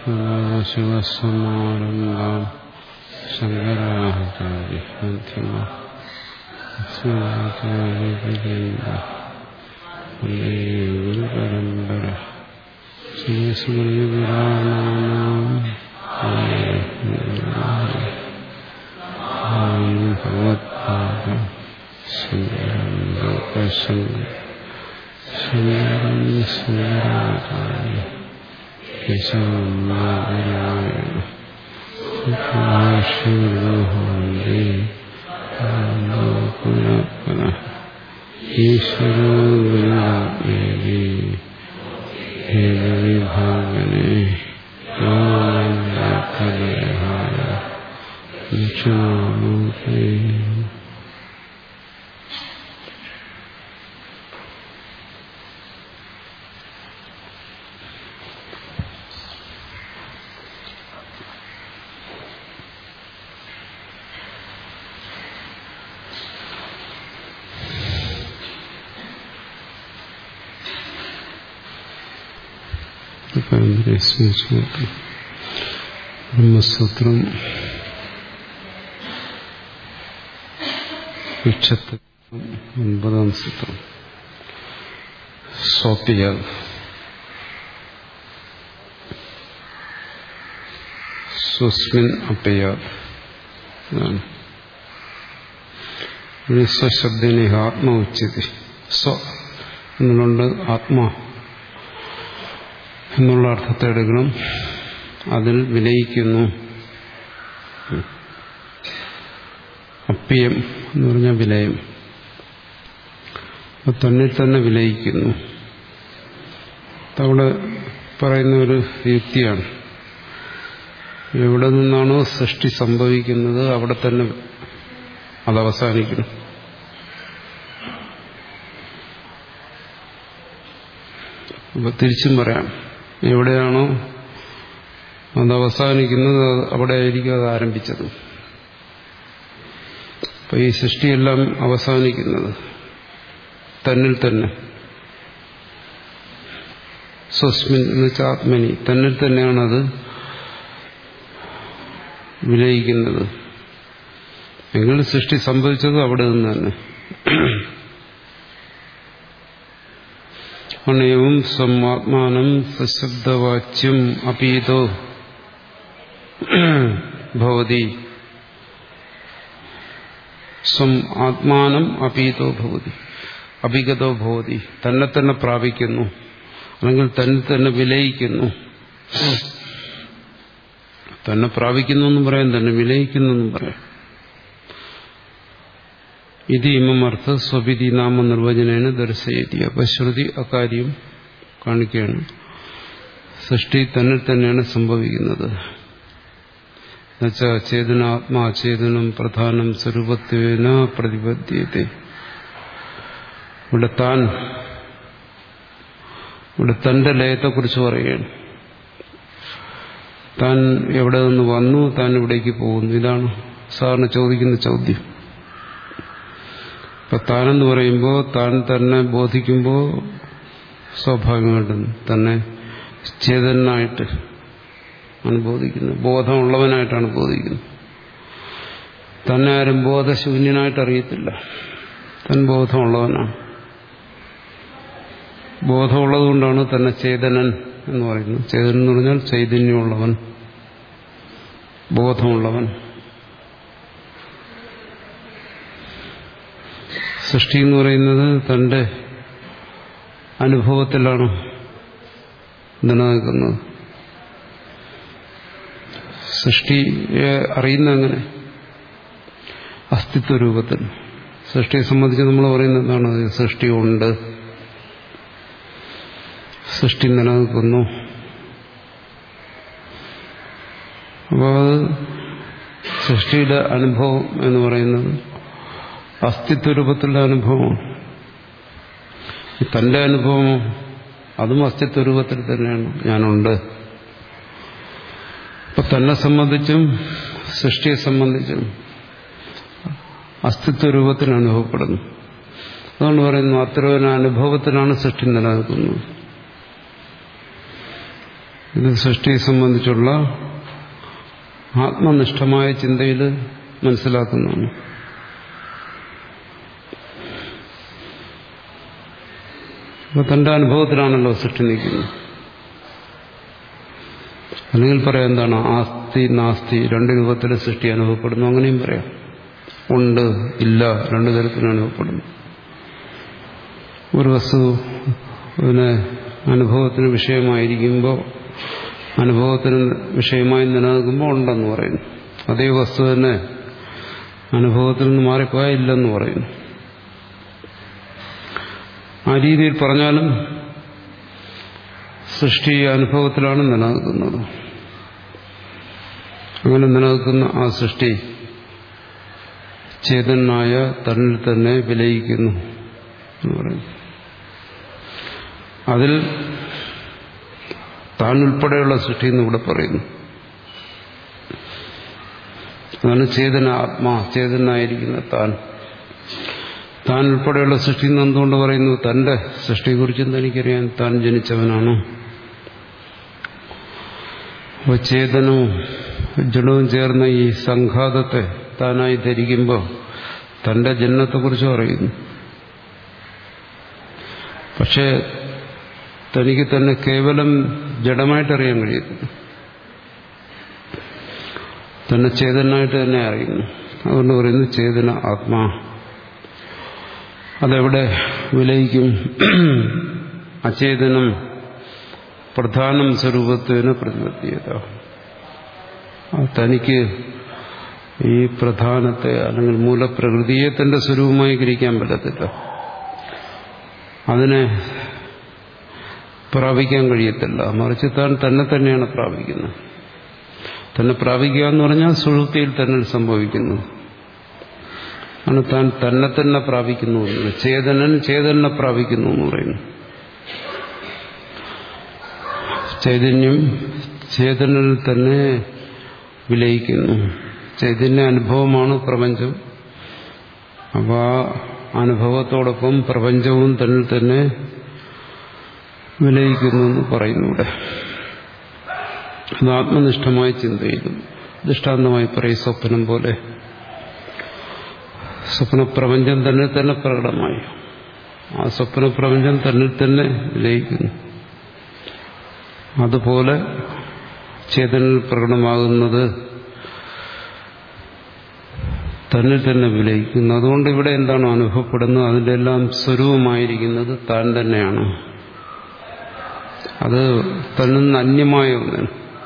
ശിവസമാരംഭാം ശങ്കരാചാര്യമധ്യമ ഗുരുപരമ്പര ഭഗവത്പാദ ശങ്കരം ലോകശങ്കര ശങ്കരം ശങ്കരാചാര്യ ഈശ്വരോ ഗുരുവാത്മേവി ഹേമവിഭാഗനെ കലഹായ ദക്ഷിണാമൂർത്തേ ബ്രഹ്മസൂത്രം വിക്ഷത്ത് ഒൻപതാം സൂത്രം സ്വാപ്യ സ്വസ്മിൻ അപ്പയ സ്വശബ്ദിനെ ആത്മ ഉച്ചതി സ്വ എന്നുകൊണ്ട് ആത്മാ എന്നുള്ള അർത്ഥത്തെ എടുക്കണം അതിൽ വിലയിക്കുന്നു അപ്യം എന്ന് പറഞ്ഞാൽ വിലയം തന്നിൽ തന്നെ വിലയിക്കുന്നു അവിടെ പറയുന്ന ഒരു യുക്തിയാണ് എവിടെ നിന്നാണോ സൃഷ്ടി സംഭവിക്കുന്നത് അവിടെ തന്നെ അത് അവസാനിക്കണം അപ്പൊ തിരിച്ചും പറയാം എവിടെയാണോ അത് അവസാനിക്കുന്നത് അവിടെ ആയിരിക്കും അത് ആരംഭിച്ചത് അപ്പൊ ഈ സൃഷ്ടിയെല്ലാം അവസാനിക്കുന്നത് തന്നിൽ തന്നെ സ്വസ്മിൻ എന്ന് വെച്ചാൽ ആത്മനി തന്നിൽ തന്നെയാണത് വിലയിക്കുന്നത് എങ്കിൽ സൃഷ്ടി സംഭവിച്ചത് അവിടെ നിന്ന് തന്നെ അണയവും സമാത്മാനം സശബ്ദവാച്യം അപീതോ ഭവതി സ്വം ആത്മാനം അപീതോ ഭവതി അഭിഗതോ ഭവതി തന്നെ തന്നെ പ്രാപിക്കുന്നു അല്ലെങ്കിൽ തന്നെ തന്നെ വിലയിക്കുന്നു തന്നെ പ്രാപിക്കുന്നു എന്നും പറയാം തന്നെ വിലയിക്കുന്നു എന്നും പറയാം ഇത് ഇമമർത്ഥ സ്വപിതി നാമ നിർവചനേന ദർശയതി അപ്പൊ ശ്രുതി അക്കാര്യം കാണിക്കുകയാണ് സൃഷ്ടി തന്നിൽ തന്നെയാണ് സംഭവിക്കുന്നത് എന്നുവെച്ചാൽ ചേതനാത്മാ ചേതനം പ്രധാനം സ്വരൂപത്വേന പ്രതിപദ്ധ്യത്തെ ഇവിടെ താൻ ഇവിടെ തന്റെ ലയത്തെക്കുറിച്ച് പറയുകയാണ് താൻ എവിടെ നിന്ന് വന്നു താൻ ഇവിടേക്ക് പോകുന്നു ഇതാണ് സാറിന് ചോദിക്കുന്ന ചോദ്യം ഇപ്പൊ താനെന്ന് പറയുമ്പോൾ താൻ തന്നെ ബോധിക്കുമ്പോൾ സ്വാഭാവികമായിട്ടും തന്നെ ചേതനായിട്ട് ആണ് ബോധിക്കുന്നത് ബോധമുള്ളവനായിട്ടാണ് ബോധിക്കുന്നത് തന്നെ ആരും ബോധശൂന്യനായിട്ട് അറിയത്തില്ല തൻ ബോധമുള്ളവനാണ് ബോധമുള്ളതുകൊണ്ടാണ് തന്നെ ചേതനൻ എന്ന് പറയുന്നത് ചേതനൻ എന്ന് പറഞ്ഞാൽ ചൈതന്യമുള്ളവൻ ബോധമുള്ളവൻ സൃഷ്ടി എന്ന് പറയുന്നത് തന്റെ അനുഭവത്തിലാണ് നിലനിൽക്കുന്നത് സൃഷ്ടിയെ അറിയുന്ന എങ്ങനെ അസ്തിത്വ രൂപത്തിൽ സൃഷ്ടിയെ സംബന്ധിച്ച് നമ്മൾ പറയുന്നത് എന്താണ് സൃഷ്ടി ഉണ്ട് സൃഷ്ടി നിലനിൽക്കുന്നു അപ്പോൾ അത് സൃഷ്ടിയുടെ അനുഭവം എന്ന് പറയുന്നത് അസ്തിത്വ രൂപത്തിലുള്ള അനുഭവമാണ് തന്റെ അനുഭവമോ അതും അസ്തിത്വ രൂപത്തിൽ തന്നെയാണ് ഞാനുണ്ട് ഇപ്പൊ തന്നെ സംബന്ധിച്ചും സൃഷ്ടിയെ സംബന്ധിച്ചും അസ്തിത്വ രൂപത്തിൽ അനുഭവപ്പെടുന്നു അതുകൊണ്ട് പറയുന്നു അത്തരം അനുഭവത്തിലാണ് സൃഷ്ടി നിലനിൽക്കുന്നത് ഇത് സൃഷ്ടിയെ സംബന്ധിച്ചുള്ള ആത്മനിഷ്ഠമായ ചിന്തയിൽ മനസ്സിലാക്കുന്നതാണ് അപ്പൊ തന്റെ അനുഭവത്തിലാണല്ലോ സൃഷ്ടി നിൽക്കുന്നത് അല്ലെങ്കിൽ പറയാം എന്താണ് ആസ്തി നാസ്തി രണ്ട് രൂപത്തിൽ സൃഷ്ടി അനുഭവപ്പെടുന്നു അങ്ങനെയും പറയാം ഉണ്ട് ഇല്ല രണ്ടു തരത്തിലും അനുഭവപ്പെടുന്നു ഒരു വസ്തു അതിന് അനുഭവത്തിന് വിഷയമായിരിക്കുമ്പോൾ അനുഭവത്തിന് വിഷയമായി നിലനിൽക്കുമ്പോൾ ഉണ്ടെന്ന് പറയുന്നു അതേ വസ്തു തന്നെ അനുഭവത്തിൽ നിന്ന് മാറിപ്പോയാൽ ഇല്ലെന്ന് പറയുന്നു ആ രീതിയിൽ പറഞ്ഞാലും സൃഷ്ടി അനുഭവത്തിലാണ് നിലനിൽക്കുന്നത് അങ്ങനെ നിലനിൽക്കുന്ന ആ സൃഷ്ടി ചേതനായ തന്നിൽ തന്നെ വിലയിക്കുന്നു എന്ന് പറയുന്നു അതിൽ താൻ ഉൾപ്പെടെയുള്ള സൃഷ്ടി എന്ന് ഇവിടെ പറയുന്നു അതാണ് ചേതന ആത്മാ ചേതനായിരിക്കുന്ന താൻ താൻ ഉൾപ്പെടെയുള്ള സൃഷ്ടി എന്ന് എന്തുകൊണ്ട് പറയുന്നു തന്റെ സൃഷ്ടിയെക്കുറിച്ചും തനിക്കറിയാൻ താൻ ജനിച്ചവനാണ് അപ്പോൾ ചേതനവും ജഡവും ചേർന്ന ഈ സംഘാതത്തെ താനായി ധരിക്കുമ്പോൾ തന്റെ ജന്മത്തെക്കുറിച്ചും അറിയുന്നു പക്ഷേ തനിക്ക് തന്നെ കേവലം ജഡമായിട്ടറിയാൻ കഴിയത്തില്ല തന്നെ ചേതനായിട്ട് തന്നെ അറിയുന്നു അതുകൊണ്ട് പറയുന്നു ചേതന ആത്മാ അതെവിടെ വിലയിക്കും അചേതനം പ്രധാനം സ്വരൂപത്തിന് പ്രതിപത്തിയത തനിക്ക് ഈ പ്രധാനത്തെ അല്ലെങ്കിൽ മൂലപ്രകൃതിയെ തന്റെ സ്വരൂപമായി ഗ്രഹിക്കാൻ പറ്റത്തില്ല അതിനെ പ്രാപിക്കാൻ കഴിയത്തില്ല മറിച്ച് താൻ തന്നെ തന്നെയാണ് പ്രാപിക്കുന്നത് തന്നെ പ്രാപിക്കുക എന്ന് പറഞ്ഞാൽ സുഹൃത്തിയിൽ തന്നെ സംഭവിക്കുന്നു ആണ് താൻ തന്നെ തന്നെ പ്രാപിക്കുന്നു ചേതനൻ ചേതനെ പ്രാപിക്കുന്നു എന്ന് പറയുന്നു ചൈതന്യം ചേതനിൽ തന്നെ വിലയിക്കുന്നു ചൈതന്യ അനുഭവമാണ് പ്രപഞ്ചം അപ്പോൾ ആ അനുഭവത്തോടൊപ്പം പ്രപഞ്ചവും തന്നിൽ തന്നെ വിലയിക്കുന്നു എന്ന് പറയുന്നു ഇവിടെ അത് ആത്മനിഷ്ഠമായ ചിന്ത ചെയ്തു ദൃഷ്ടാന്തമായി പറയും സ്വപ്നം പോലെ സ്വപ്നപ്രപഞ്ചം തന്നെ തന്നെ പ്രകടമായി ആ സ്വപ്നപ്രപഞ്ചം തന്നിൽ തന്നെ വിലയിക്കുന്നു അതുപോലെ ചേതനിൽ പ്രകടമാകുന്നത് തന്നിൽ തന്നെ വിലയിക്കുന്നു അതുകൊണ്ട് ഇവിടെ എന്താണ് അനുഭവപ്പെടുന്നത് അതിൻ്റെ എല്ലാം സ്വരൂപമായിരിക്കുന്നത് താൻ തന്നെയാണ് അത് തന്നിൽ നിന്ന് അന്യമായ ഒന്നാണ്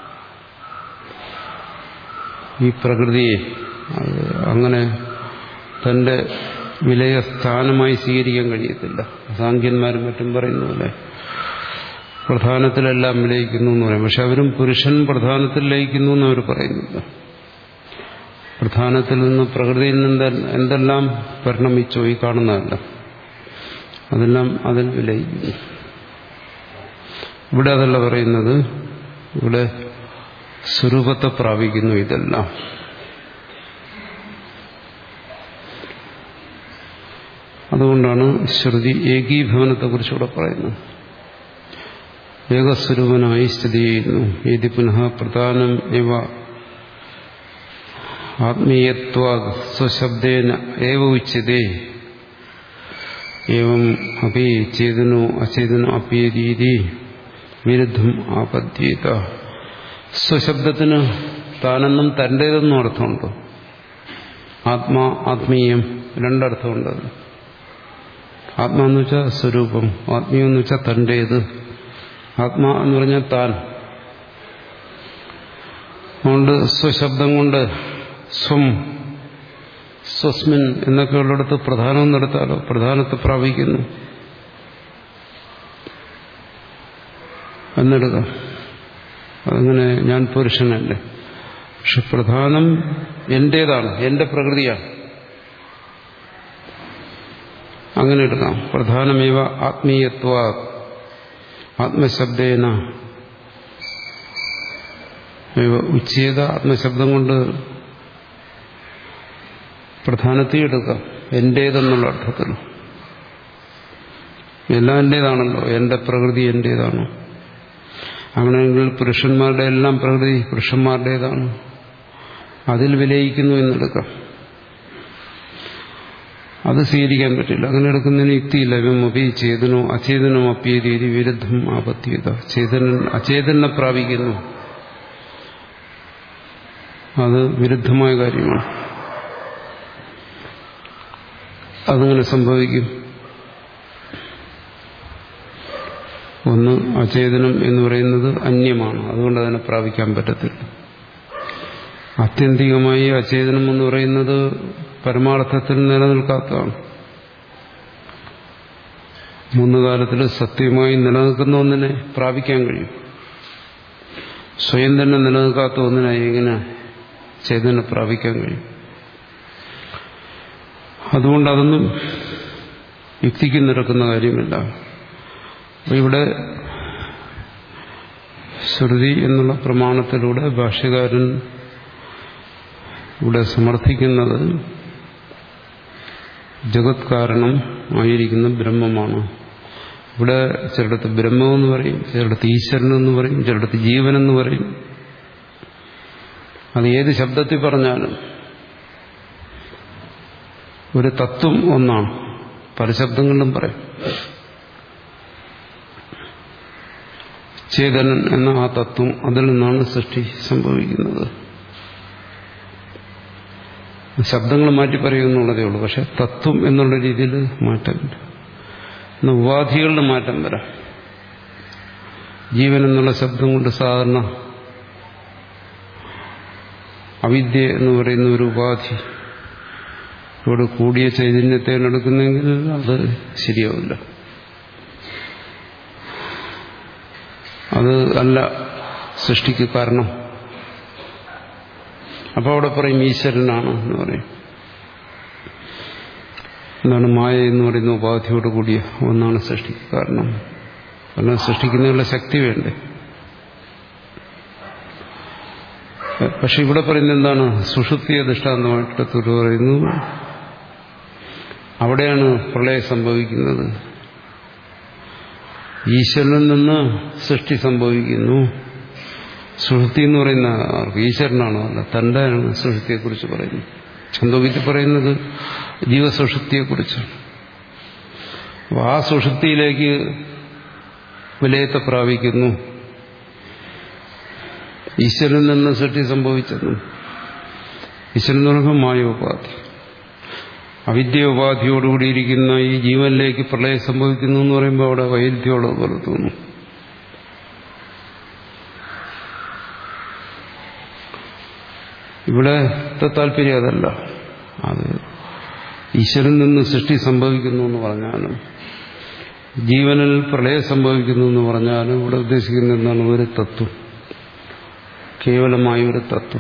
ഈ പ്രകൃതിയെ അത് അങ്ങനെ തന്റെ വിലയസ്ഥാനമായി സ്വീകരിക്കാൻ കഴിയത്തില്ല സാങ്കന്മാരും മറ്റും പറയുന്ന പോലെ പ്രധാനത്തിലെല്ലാം വിലയിക്കുന്നു എന്ന് പറയും പക്ഷെ അവരും പുരുഷൻ പ്രധാനത്തിൽ ലയിക്കുന്നു എന്ന് അവർ പറയുന്നില്ല പ്രധാനത്തിൽ നിന്ന് പ്രകൃതിയിൽ നിന്ന് എന്തെല്ലാം പരിണമിച്ചോ ഈ കാണുന്നതല്ല അതെല്ലാം അതിൽ വിലയിക്കുന്നു ഇവിടെ അതല്ല പറയുന്നത് ഇവിടെ സ്വരൂപത്തെ പ്രാപിക്കുന്നു ഇതെല്ലാം അതുകൊണ്ടാണ് ശ്രുതി ഏകീഭവനത്തെക്കുറിച്ചുകൂടെ പറയുന്നത് ഏകസ്വരൂപനായി സ്ഥിതി ചെയ്യുന്നു ഏതി പുനഃ പ്രധാനം ഇവ ആത്മീയത്വ സ്വശബ്ദേന ഏവ ഉച്ചതേ ഏവം അപി ചേതനോ അചേതനോ അപ്യരീതി വിരുദ്ധം ആപദ്യത സ്വശബ്ദത്തിന് താനെന്നും തൻ്റേതെന്നും അർത്ഥമുണ്ട് ആത്മാ ആത്മീയം രണ്ടർത്ഥമുണ്ട് ആത്മാ എന്ന് വെച്ചാൽ സ്വരൂപം ആത്മീയം എന്ന് വെച്ചാൽ തൻ്റേത് ആത്മാ എന്ന് പറഞ്ഞാൽ താൻ അതുകൊണ്ട് സ്വശബ്ദം കൊണ്ട് സ്വം സ്വസ്മിൻ എന്നൊക്കെ ഉള്ളിടത്ത് പ്രധാനം നടത്താലോ പ്രധാനത്തെ പ്രാപിക്കുന്നു എന്നെടുക്കാം അതങ്ങനെ ഞാൻ പുരുഷനല്ലേ പക്ഷെ പ്രധാനം എന്റേതാണ് എന്റെ പ്രകൃതിയാണ് അങ്ങനെ എടുക്കാം പ്രധാനമേവ ആത്മീയത്വ ആത്മശബ്ദേന ഉച്ചേത ആത്മശബ്ദം കൊണ്ട് പ്രധാനത്തെ എടുക്കാം എന്റേതെന്നുള്ള അർത്ഥത്തിൽ എല്ലാം എന്റേതാണല്ലോ എന്റെ പ്രകൃതി എന്റേതാണ് അങ്ങനെയെങ്കിൽ പുരുഷന്മാരുടെ എല്ലാം പ്രകൃതി പുരുഷന്മാരുടേതാണ് അതിൽ വിലയിക്കുന്നു എന്നെടുക്കാം അത് സ്വീകരിക്കാൻ പറ്റില്ല അങ്ങനെ എടുക്കുന്നതിന് യുക്തിയില്ല ഇവമപി ചേതനോ അചേതനോ അപ്പിയ രീതി വിരുദ്ധം ആപത്തിയത ചേതനൻ അചേതനെ പ്രാപിക്കുന്നു അത് വിരുദ്ധമായ കാര്യമാണ് അതങ്ങനെ സംഭവിക്കും ഒന്ന് അചേതനം എന്ന് പറയുന്നത് അന്യമാണ് അതുകൊണ്ട് അതിനെ പ്രാപിക്കാൻ പറ്റത്തില്ല ആത്യന്തികമായി അചേതനം എന്ന് പറയുന്നത് പരമാർത്ഥത്തിൽ നിലനിൽക്കാത്തതാണ് മൂന്ന് കാലത്തിൽ സത്യമായി നിലനിൽക്കുന്ന ഒന്നിനെ പ്രാപിക്കാൻ കഴിയും സ്വയം തന്നെ നിലനിൽക്കാത്ത ഒന്നിനെ എങ്ങനെ ചേതന പ്രാപിക്കാൻ കഴിയും അതുകൊണ്ട് അതൊന്നും യുക്തിക്ക് നിരക്കുന്ന കാര്യമില്ല അപ്പൊ ഇവിടെ ശ്രുതി എന്നുള്ള പ്രമാണത്തിലൂടെ ഭാഷ്യകാരൻ ഇവിടെ സമർത്ഥിക്കുന്നത് ജഗത് കാരണം ആയിരിക്കുന്ന ബ്രഹ്മമാണ് ഇവിടെ ചിലടത്ത് ബ്രഹ്മമെന്ന് പറയും ചിലടത്ത് ഈശ്വരനെന്ന് പറയും ചിലടത്ത് ജീവനെന്ന് പറയും അത് ഏത് ശബ്ദത്തിൽ പറഞ്ഞാലും ഒരു തത്വം ഒന്നാണ് പല ശബ്ദങ്ങളിലും പറയും ചേതനൻ എന്ന ആ തത്വം അതിൽ നിന്നാണ് സൃഷ്ടി സംഭവിക്കുന്നത് ശബ്ദങ്ങൾ മാറ്റി പറയുമെന്നുള്ളതേ ഉള്ളൂ പക്ഷെ തത്വം എന്നുള്ള രീതിയിൽ മാറ്റമില്ല ഇന്ന് ഉപാധികളുടെ മാറ്റം വരാം ജീവൻ എന്നുള്ള ശബ്ദം കൊണ്ട് സാധാരണ അവിദ്യ എന്ന് പറയുന്ന ഒരു ഉപാധി ഇവിടെ കൂടിയ ചൈതന്യത്തെ എടുക്കുന്നെങ്കിൽ അത് ശരിയാവില്ല അത് അല്ല സൃഷ്ടിക്ക് കാരണം അപ്പോൾ അവിടെ പറയും ഈശ്വരനാണ് എന്ന് പറയും എന്താണ് മായ എന്ന് പറയുന്ന ഉപാധിയോട് കൂടിയ ഒന്നാണ് സൃഷ്ടിക്ക് കാരണം കാരണം സൃഷ്ടിക്കുന്നതിനുള്ള ശക്തി വേണ്ടേ പക്ഷെ ഇവിടെ പറയുന്നത് എന്താണ് സുഷുപ്തിയെ ദൃഷ്ടാന്തമായിട്ട് തുറ പറയുന്നു അവിടെയാണ് പ്രളയം സംഭവിക്കുന്നത് ഈശ്വരനിൽ നിന്ന് സൃഷ്ടി സംഭവിക്കുന്നു സുഷുപ്തി എന്ന് പറയുന്ന ആർക്ക് ഈശ്വരനാണോ അല്ല തൻ്റെ സുഷുപ്തിയെക്കുറിച്ച് പറയുന്നു ഛന്തോഗീത്തിൽ പറയുന്നത് ജീവസുഷുപ്തിയെക്കുറിച്ചാണ് അപ്പോൾ ആ സുഷുപ്തിയിലേക്ക് വിലയത്തെ പ്രാപിക്കുന്നു ഈശ്വരനിൽ നിന്ന് സൃഷ്ടി സംഭവിച്ചെന്നും ഈശ്വരൻ എന്ന് പറയുമ്പോൾ മായോപാധി അവിദ്യോപാധിയോടുകൂടിയിരിക്കുന്ന ഈ ജീവനിലേക്ക് പ്രളയം സംഭവിക്കുന്നു എന്ന് പറയുമ്പോൾ അവിടെ വൈരുദ്ധ്യമുള്ളത് പോലെ തോന്നും ഇവിടത്തെ താല്പര്യം അതല്ല അത് ഈശ്വരൻ നിന്ന് സൃഷ്ടി സംഭവിക്കുന്നു എന്ന് പറഞ്ഞാലും ജീവനിൽ പ്രളയം സംഭവിക്കുന്നു എന്ന് പറഞ്ഞാലും ഇവിടെ ഉദ്ദേശിക്കുന്ന എന്താണ് ഒരു തത്വം കേവലമായ ഒരു തത്വം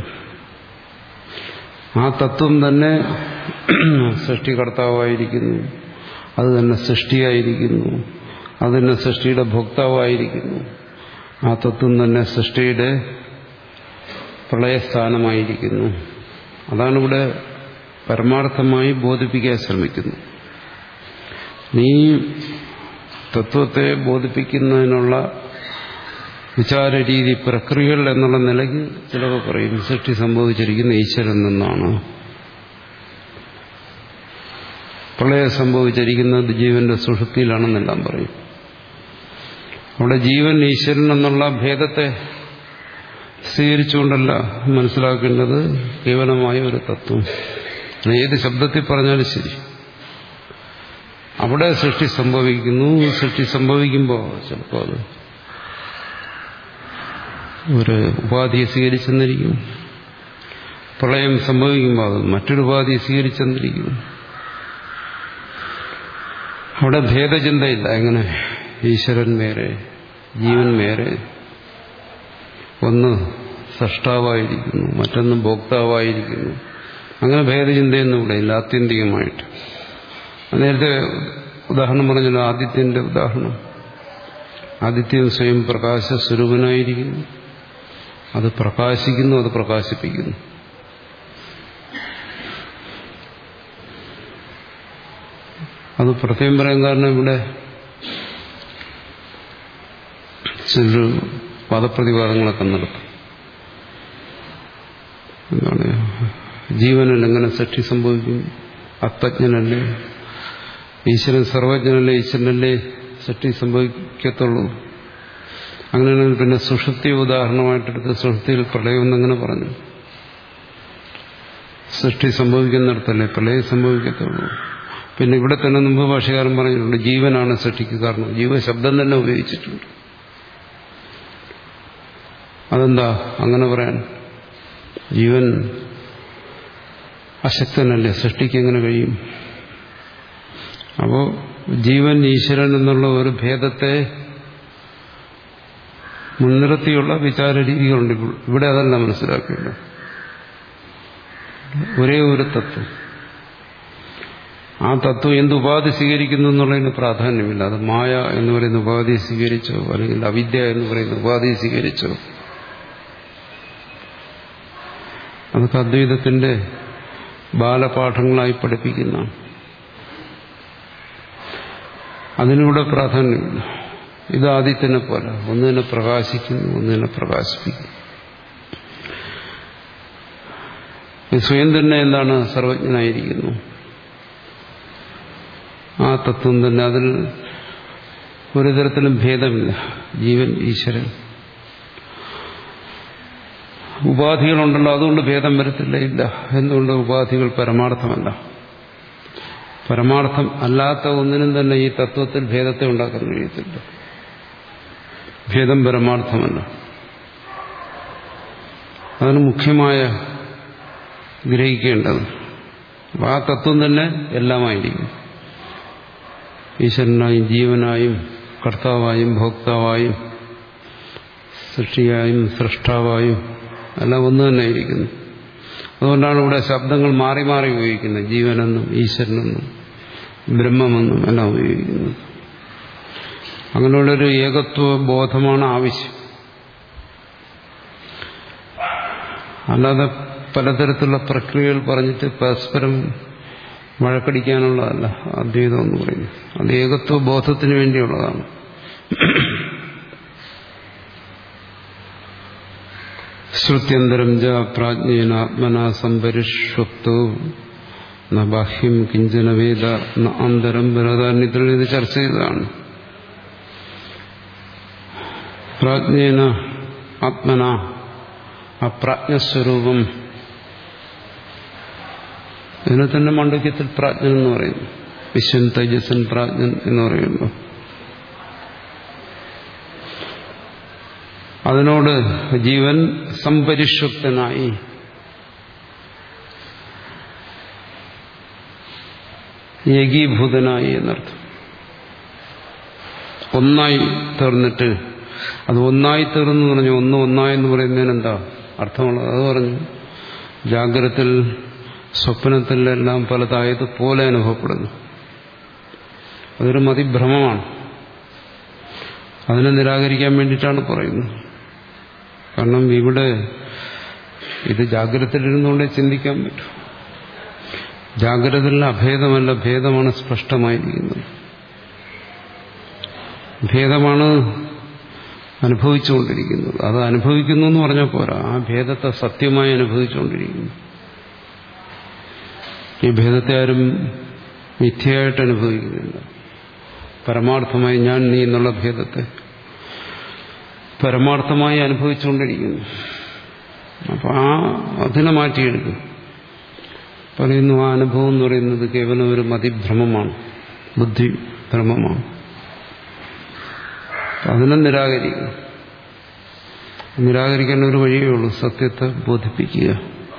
ആ തത്വം തന്നെ സൃഷ്ടികർത്താവായിരിക്കുന്നു അത് തന്നെ സൃഷ്ടിയായിരിക്കുന്നു അത് തന്നെ സൃഷ്ടിയുടെ ഭോക്താവായിരിക്കുന്നു ആ തത്വം തന്നെ സൃഷ്ടിയുടെ പ്രളയസ്ഥാനമായിരിക്കുന്നു അതാണ് ഇവിടെ പരമാർത്ഥമായി ബോധിപ്പിക്കാൻ ശ്രമിക്കുന്നത് നീ തത്വത്തെ ബോധിപ്പിക്കുന്നതിനുള്ള വിചാര രീതി പ്രക്രിയകൾ എന്നുള്ള നിലയ്ക്ക് ചിലവ് പറയും സൃഷ്ടി സംഭവിച്ചിരിക്കുന്ന ഈശ്വരൻ നിന്നാണ് പ്രളയം സംഭവിച്ചിരിക്കുന്നത് ജീവന്റെ സുഷുപ്തിയിലാണെന്നെല്ലാം പറയും അവിടെ ജീവൻ ഈശ്വരൻ എന്നുള്ള ഭേദത്തെ സ്വീകരിച്ചുകൊണ്ടല്ല മനസ്സിലാക്കേണ്ടത് കേവലമായ ഒരു തത്വം ഏത് ശബ്ദത്തിൽ പറഞ്ഞാലും ശരി അവിടെ സൃഷ്ടി സംഭവിക്കുന്നു സൃഷ്ടി സംഭവിക്കുമ്പോൾ ചിലപ്പോൾ അത് ഒരു ഉപാധിയെ സ്വീകരിച്ചെന്നിരിക്കും പ്രളയം സംഭവിക്കുമ്പോൾ അത് മറ്റൊരു ഉപാധിയെ സ്വീകരിച്ചെന്നിരിക്കും അവിടെ ഭേദചിന്തയില്ല എങ്ങനെ ഈശ്വരൻ വേറെ ജീവൻ വേറെ ഒന്ന് സൃഷ്ടാവായിരിക്കുന്നു മറ്റൊന്ന് ഭോക്താവായിരിക്കുന്നു അങ്ങനെ ഭേദചിന്തയൊന്നും ഇവിടെ ഇല്ല ആത്യന്തികമായിട്ട് നേരത്തെ ഉദാഹരണം പറഞ്ഞല്ലോ ആദിത്യന്റെ ഉദാഹരണം ആദിത്യം സ്വയം പ്രകാശ സ്വരൂപനായിരിക്കുന്നു അത് പ്രകാശിക്കുന്നു അത് പ്രകാശിപ്പിക്കുന്നു അത് പ്രത്യേകം പറയാൻ കാരണം ഇവിടെ ചിലർ വാദപ്രതിവാദങ്ങളൊക്കെ നടത്തും എന്താണ് ജീവനിൽ എങ്ങനെ സൃഷ്ടി സംഭവിക്കും ആത്മജ്ഞനല്ലേ ഈശ്വരൻ സർവജ്ഞനല്ലേ ഈശ്വരനല്ലേ സൃഷ്ടി സംഭവിക്കത്തുള്ളൂ അങ്ങനെയാണെങ്കിൽ പിന്നെ സുഷുപ്തി ഉദാഹരണമായിട്ടെടുത്ത് സുഷുപ്തിയിൽ പ്രളയം എന്നങ്ങനെ പറഞ്ഞു സൃഷ്ടി സംഭവിക്കുന്നിടത്തല്ലേ പ്രളയം സംഭവിക്കത്തുള്ളൂ പിന്നെ ഇവിടെ തന്നെ മുമ്പ് ഭാഷകാരൻ പറഞ്ഞിട്ടുണ്ട് ജീവനാണ് സൃഷ്ടിക്ക് കാരണം ജീവശബ്ദം തന്നെ ഉപയോഗിച്ചിട്ടുണ്ട് അതെന്താ അങ്ങനെ പറയാൻ ജീവൻ അശക്തനല്ലേ സൃഷ്ടിക്ക് എങ്ങനെ കഴിയും അപ്പോ ജീവൻ ഈശ്വരൻ എന്നുള്ള ഒരു ഭേദത്തെ മുൻനിർത്തിയുള്ള വിചാര രീതികളുണ്ട് ഇവിടെ അതല്ല മനസ്സിലാക്കേണ്ടത് ഒരേ ഒരു തത്വം ആ തത്വം എന്ത് ഉപാധി സ്വീകരിക്കുന്നു എന്നുള്ളതിന് പ്രാധാന്യമില്ല അത് മായ എന്ന് പറയുന്ന ഉപാധി സ്വീകരിച്ചോ അല്ലെങ്കിൽ അവിദ്യ എന്ന് പറയുന്ന ഉപാധി സ്വീകരിച്ചോ അതൊക്കെ അദ്വൈതത്തിന്റെ ബാലപാഠങ്ങളായി പഠിപ്പിക്കുന്ന അതിനിവിടെ പ്രാധാന്യമില്ല ഇത് ആദ്യത്തിനെ പോലെ ഒന്നിനെ പ്രകാശിക്കുന്നു ഒന്നിനെ പ്രകാശിപ്പിക്കുന്നു സ്വയം തന്നെ എന്താണ് സർവജ്ഞനായിരിക്കുന്നു ആ തത്വം തന്നെ അതിൽ ഒരു തരത്തിലും ഭേദമില്ല ജീവൻ ഈശ്വരൻ ഉപാധികളുണ്ടല്ലോ അതുകൊണ്ട് ഭേദം വരത്തില്ല ഇല്ല എന്തുകൊണ്ട് ഉപാധികൾ പരമാർത്ഥമല്ല പരമാർത്ഥം അല്ലാത്ത ഒന്നിനും തന്നെ ഈ തത്വത്തിൽ ഭേദത്തെ ഉണ്ടാക്കാൻ കഴിയത്തില്ല ഭേദം പരമാർത്ഥമല്ല അതാണ് മുഖ്യമായ ഗ്രഹിക്കേണ്ടത് ആ തത്വം തന്നെ എല്ലാമായിരിക്കും ഈശ്വരനായും ജീവനായും കർത്താവായും ഭോക്താവായും സൃഷ്ടിയായും സൃഷ്ടാവായും എല്ലാം ഒന്ന് തന്നെ ഇരിക്കുന്നു അതുകൊണ്ടാണ് ഇവിടെ ശബ്ദങ്ങൾ മാറി മാറി ഉപയോഗിക്കുന്നത് ജീവനെന്നും ഈശ്വരനെന്നും ബ്രഹ്മമെന്നും എല്ലാം ഉപയോഗിക്കുന്നത് അങ്ങനെയുള്ളൊരു ഏകത്വ ബോധമാണ് ആവശ്യം അല്ലാതെ പലതരത്തിലുള്ള പ്രക്രിയകൾ പറഞ്ഞിട്ട് പരസ്പരം വഴക്കടിക്കാനുള്ളതല്ല അദ്വൈതം എന്ന് പറയുന്നത് അത് ഏകത്വ ബോധത്തിന് വേണ്ടിയുള്ളതാണ് ശ്രുത്യന്തരം ജ പ്രാജ്ഞേന ആത്മന സംപരിഷ്വക്തോ ന ബാഹ്യം കിഞ്ചന വേദ ന അന്തരം ബൃഹദാന്യത്തിൽ ഇത് ചർച്ച ചെയ്തതാണ് പ്രാജ്ഞേന ആത്മന ആ പ്രാജ്ഞസ്വരൂപം ഇതിനെ തന്നെ മണ്ഡക്യത്തിൽ പ്രാജ്ഞൻ എന്ന് പറയുന്നു വിശ്വൻ തേജസ്സൻ പ്രാജ്ഞൻ എന്ന് പറയുന്നു അതിനോട് ജീവൻ സംപരിഷ്വക്തനായി ഏകീഭൂതനായി എന്നർത്ഥം ഒന്നായി തീർന്നിട്ട് അത് ഒന്നായി തീർന്നു പറഞ്ഞു ഒന്ന് ഒന്നായെന്ന് പറയുന്നതിന് എന്താ അർത്ഥമുള്ളത് അത് പറഞ്ഞു ജാഗ്രത്തിൽ സ്വപ്നത്തിലെല്ലാം പലതായതുപോലെ അനുഭവപ്പെടുന്നു അതൊരു മതിഭ്രമമാണ് അതിനെ നിരാകരിക്കാൻ വേണ്ടിയിട്ടാണ് പറയുന്നത് കാരണം ഇവിടെ ഇത് ജാഗ്രതയിലിരുന്നുകൊണ്ടേ ചിന്തിക്കാൻ പറ്റും ജാഗ്രതയിൽ അഭേദമല്ല ഭേദമാണ് സ്പഷ്ടമായിരിക്കുന്നത് ഭേദമാണ് അനുഭവിച്ചുകൊണ്ടിരിക്കുന്നത് അത് അനുഭവിക്കുന്നു എന്ന് പറഞ്ഞാൽ പോരാ ആ ഭേദത്തെ സത്യമായി അനുഭവിച്ചുകൊണ്ടിരിക്കുന്നു ഈ ഭേദത്തെ ആരും മിഥ്യയായിട്ട് അനുഭവിക്കുന്നില്ല പരമാർത്ഥമായി ഞാൻ നീ എന്നുള്ള ഭേദത്തെ പരമാർത്ഥമായി അനുഭവിച്ചുകൊണ്ടിരിക്കുന്നു അപ്പോൾ ആ അതിനെ മാറ്റിയെടുക്കും പറയുന്നു ആ അനുഭവം എന്ന് പറയുന്നത് കേവലം ഒരു മതിഭ്രമമാണ് ബുദ്ധി ഭ്രമമാണ് അതിനെ നിരാകരിക്കും നിരാകരിക്കാൻ ഒരു വഴിയേ ഉള്ളൂ സത്യത്തെ ബോധിപ്പിക്കുക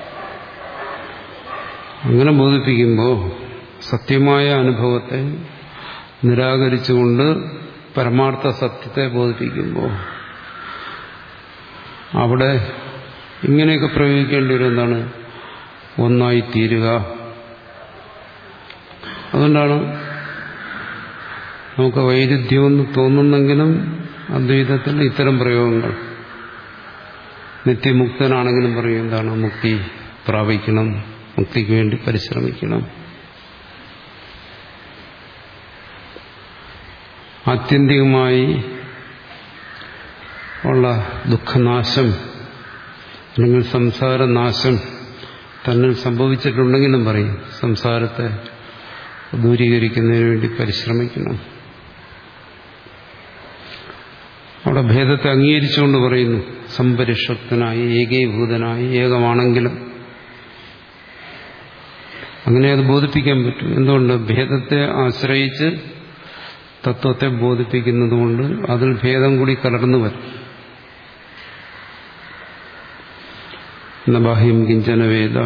അങ്ങനെ ബോധിപ്പിക്കുമ്പോൾ സത്യമായ അനുഭവത്തെ നിരാകരിച്ചുകൊണ്ട് പരമാർത്ഥ സത്യത്തെ ബോധിപ്പിക്കുമ്പോൾ അവിടെ ഇങ്ങനെയൊക്കെ പ്രയോഗിക്കേണ്ടി വരും എന്താണ് ഒന്നായി തീരുക അതുകൊണ്ടാണ് നമുക്ക് വൈരുദ്ധ്യമെന്ന് തോന്നുന്നെങ്കിലും അദ്വൈതത്തിൽ ഇത്തരം പ്രയോഗങ്ങൾ നിത്യമുക്തനാണെങ്കിലും പറയും എന്താണ് മുക്തി പ്രാപിക്കണം മുക്തിക്ക് വേണ്ടി പരിശ്രമിക്കണം ആത്യന്തികമായി ഉള്ള ദുഃഖനാശം അല്ലെങ്കിൽ സംസാരനാശം തന്നിൽ സംഭവിച്ചിട്ടുണ്ടെങ്കിലും പറയും സംസാരത്തെ ദൂരീകരിക്കുന്നതിന് വേണ്ടി പരിശ്രമിക്കണം അവിടെ ഭേദത്തെ അംഗീകരിച്ചുകൊണ്ട് പറയുന്നു സംപരിഷക്തനായി ഏകീഭൂതനായി ഏകമാണെങ്കിലും അങ്ങനെ അത് ബോധിപ്പിക്കാൻ പറ്റും എന്തുകൊണ്ട് ഭേദത്തെ ആശ്രയിച്ച് തത്വത്തെ ബോധിപ്പിക്കുന്നതുകൊണ്ട് അതിൽ ഭേദം കൂടി കലർന്നു വരും എന്ന ബാഹ്യം കിഞ്ചന വേദ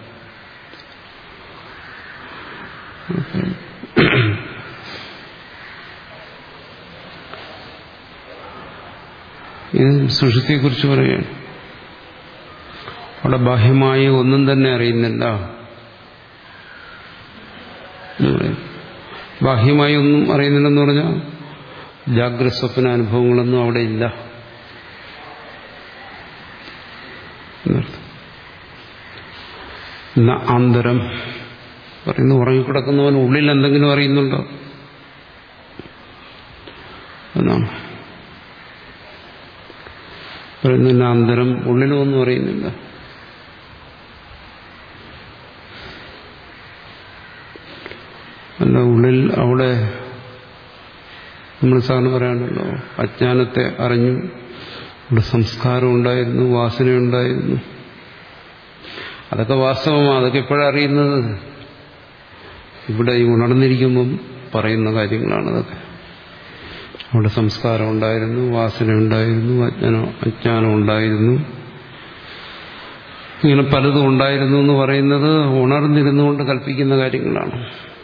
ഇത് സുഷുതിയെക്കുറിച്ച് പറയുകയാണ് അവിടെ ബാഹ്യമായി ഒന്നും തന്നെ അറിയുന്നില്ല എന്ന് പറയും ബാഹ്യമായി ഒന്നും അറിയുന്നില്ലെന്ന് പറഞ്ഞാൽ ജാഗ്രത സ്വപ്ന അനുഭവങ്ങളൊന്നും അവിടെ ഇല്ല എന്നർത്ഥം ആന്തരം പറയുന്നു ഉറങ്ങിക്കിടക്കുന്നവൻ ഉള്ളിൽ എന്തെങ്കിലും അറിയുന്നുണ്ടോ എന്നാണ് പറയുന്നില്ല അന്തരം ഉള്ളിലും ഒന്നും അറിയുന്നില്ല അല്ല ഉള്ളിൽ അവിടെ നമ്മൾ സാറിന് പറയാണല്ലോ അജ്ഞാനത്തെ അറിഞ്ഞു ഇവിടെ സംസ്കാരം ഉണ്ടായിരുന്നു വാസനയുണ്ടായിരുന്നു അതൊക്കെ വാസ്തവമാണ് അതൊക്കെ എപ്പോഴറിയുന്നത് ഇവിടെ ഈ ഉണർന്നിരിക്കുമ്പം പറയുന്ന കാര്യങ്ങളാണ് അതൊക്കെ അവിടെ സംസ്കാരം ഉണ്ടായിരുന്നു വാസന ഉണ്ടായിരുന്നു അജ്ഞാനം അജ്ഞാനം ഉണ്ടായിരുന്നു ഇങ്ങനെ പലതും ഉണ്ടായിരുന്നു എന്ന് പറയുന്നത് ഉണർന്നിരുന്നുകൊണ്ട് കൽപ്പിക്കുന്ന കാര്യങ്ങളാണ്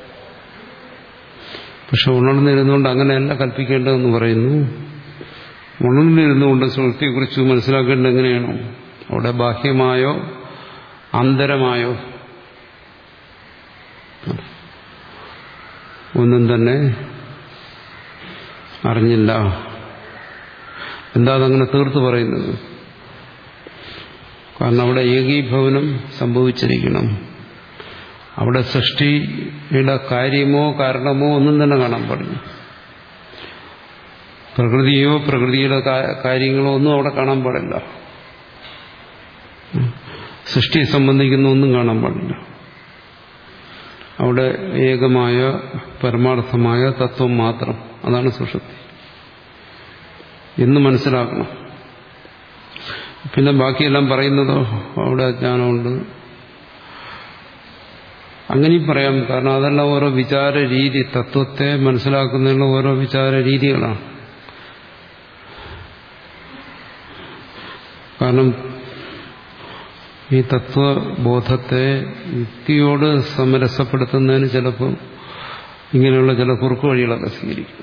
പക്ഷെ ഉണർന്നിരുന്നുകൊണ്ട് അങ്ങനെയല്ല കൽപ്പിക്കേണ്ടതെന്ന് പറയുന്നു ഉണർന്നിരുന്നുകൊണ്ട് സുഹൃത്തിയെക്കുറിച്ച് മനസ്സിലാക്കേണ്ടത് എങ്ങനെയാണോ അവിടെ ബാഹ്യമായോ ആന്തരമായോ ഒന്നും തന്നെ അറിഞ്ഞില്ല എന്താ അതങ്ങനെ തീർത്ത് പറയുന്നത് കാരണം അവിടെ ഏകീഭവനം സംഭവിച്ചിരിക്കണം അവിടെ സൃഷ്ടിയുടെ കാര്യമോ കാരണമോ ഒന്നും തന്നെ കാണാൻ പാടില്ല പ്രകൃതിയോ പ്രകൃതിയുടെ കാര്യങ്ങളോ ഒന്നും അവിടെ കാണാൻ പാടില്ല സൃഷ്ടിയെ സംബന്ധിക്കുന്ന ഒന്നും കാണാൻ പാടില്ല അവിടെ ഏകമായ പരമാർത്ഥമായ തത്വം മാത്രം അതാണ് സുഷുപ്തി എന്ന് മനസ്സിലാക്കണം പിന്നെ ബാക്കിയെല്ലാം പറയുന്നതോ അവിടെ അജ്ഞാനമുണ്ട് അങ്ങനെയും പറയാം കാരണം അതെല്ലാം ഓരോ വിചാര രീതി തത്വത്തെ മനസ്സിലാക്കുന്നതിനുള്ള ഓരോ വിചാര രീതികളാണ് കാരണം ഈ തത്വബോധത്തെ യുക്തിയോട് സമരസപ്പെടുത്തുന്നതിന് ചിലപ്പോൾ ഇങ്ങനെയുള്ള ചില കുറുക്കു വഴികളൊക്കെ സ്വീകരിക്കും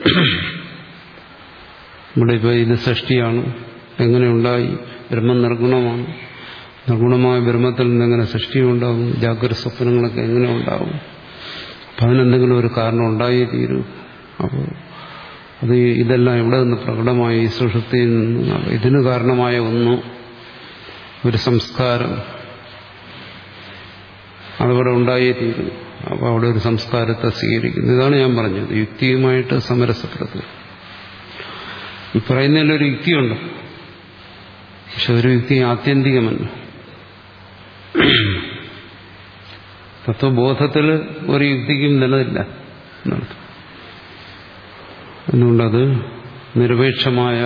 ഇവിടെ ഇപ്പോൾ ഇത് സൃഷ്ടിയാണ് എങ്ങനെയുണ്ടായി ബ്രഹ്മം നിർഗുണമാണ് നിർഗുണമായ ബ്രഹ്മത്തിൽ നിന്ന് എങ്ങനെ സൃഷ്ടി ഉണ്ടാവും ജാഗ്രത സ്വപ്നങ്ങളൊക്കെ എങ്ങനെ ഉണ്ടാവും അപ്പം അതിനെന്തെങ്കിലും ഒരു കാരണം ഉണ്ടായേ തീരൂ അപ്പോൾ അത് ഇതെല്ലാം എവിടെ നിന്ന് പ്രകടമായി ഈ സുഷുപ്തിയിൽ നിന്ന് ഇതിന് കാരണമായ ഒന്ന് ഒരു സംസ്കാരം അതവിടെ ഉണ്ടായേ തീരൂ അപ്പോൾ അവിടെ ഒരു സംസ്കാരത്തെ സ്വീകരിക്കുന്നു ഇതാണ് ഞാൻ പറഞ്ഞത് യുക്തിയുമായിട്ട് സമരസപ്പെടുത്തുക ഈ പറയുന്നതിലൊരു യുക്തിയുണ്ട് പക്ഷെ ഒരു യുക്തി ആത്യന്തികമല്ല തത്വബോധത്തിൽ ഒരു യുക്തിക്കും നിലനില്ല എന്നർത്ഥം എന്നുകൊണ്ടത് നിരപേക്ഷമായ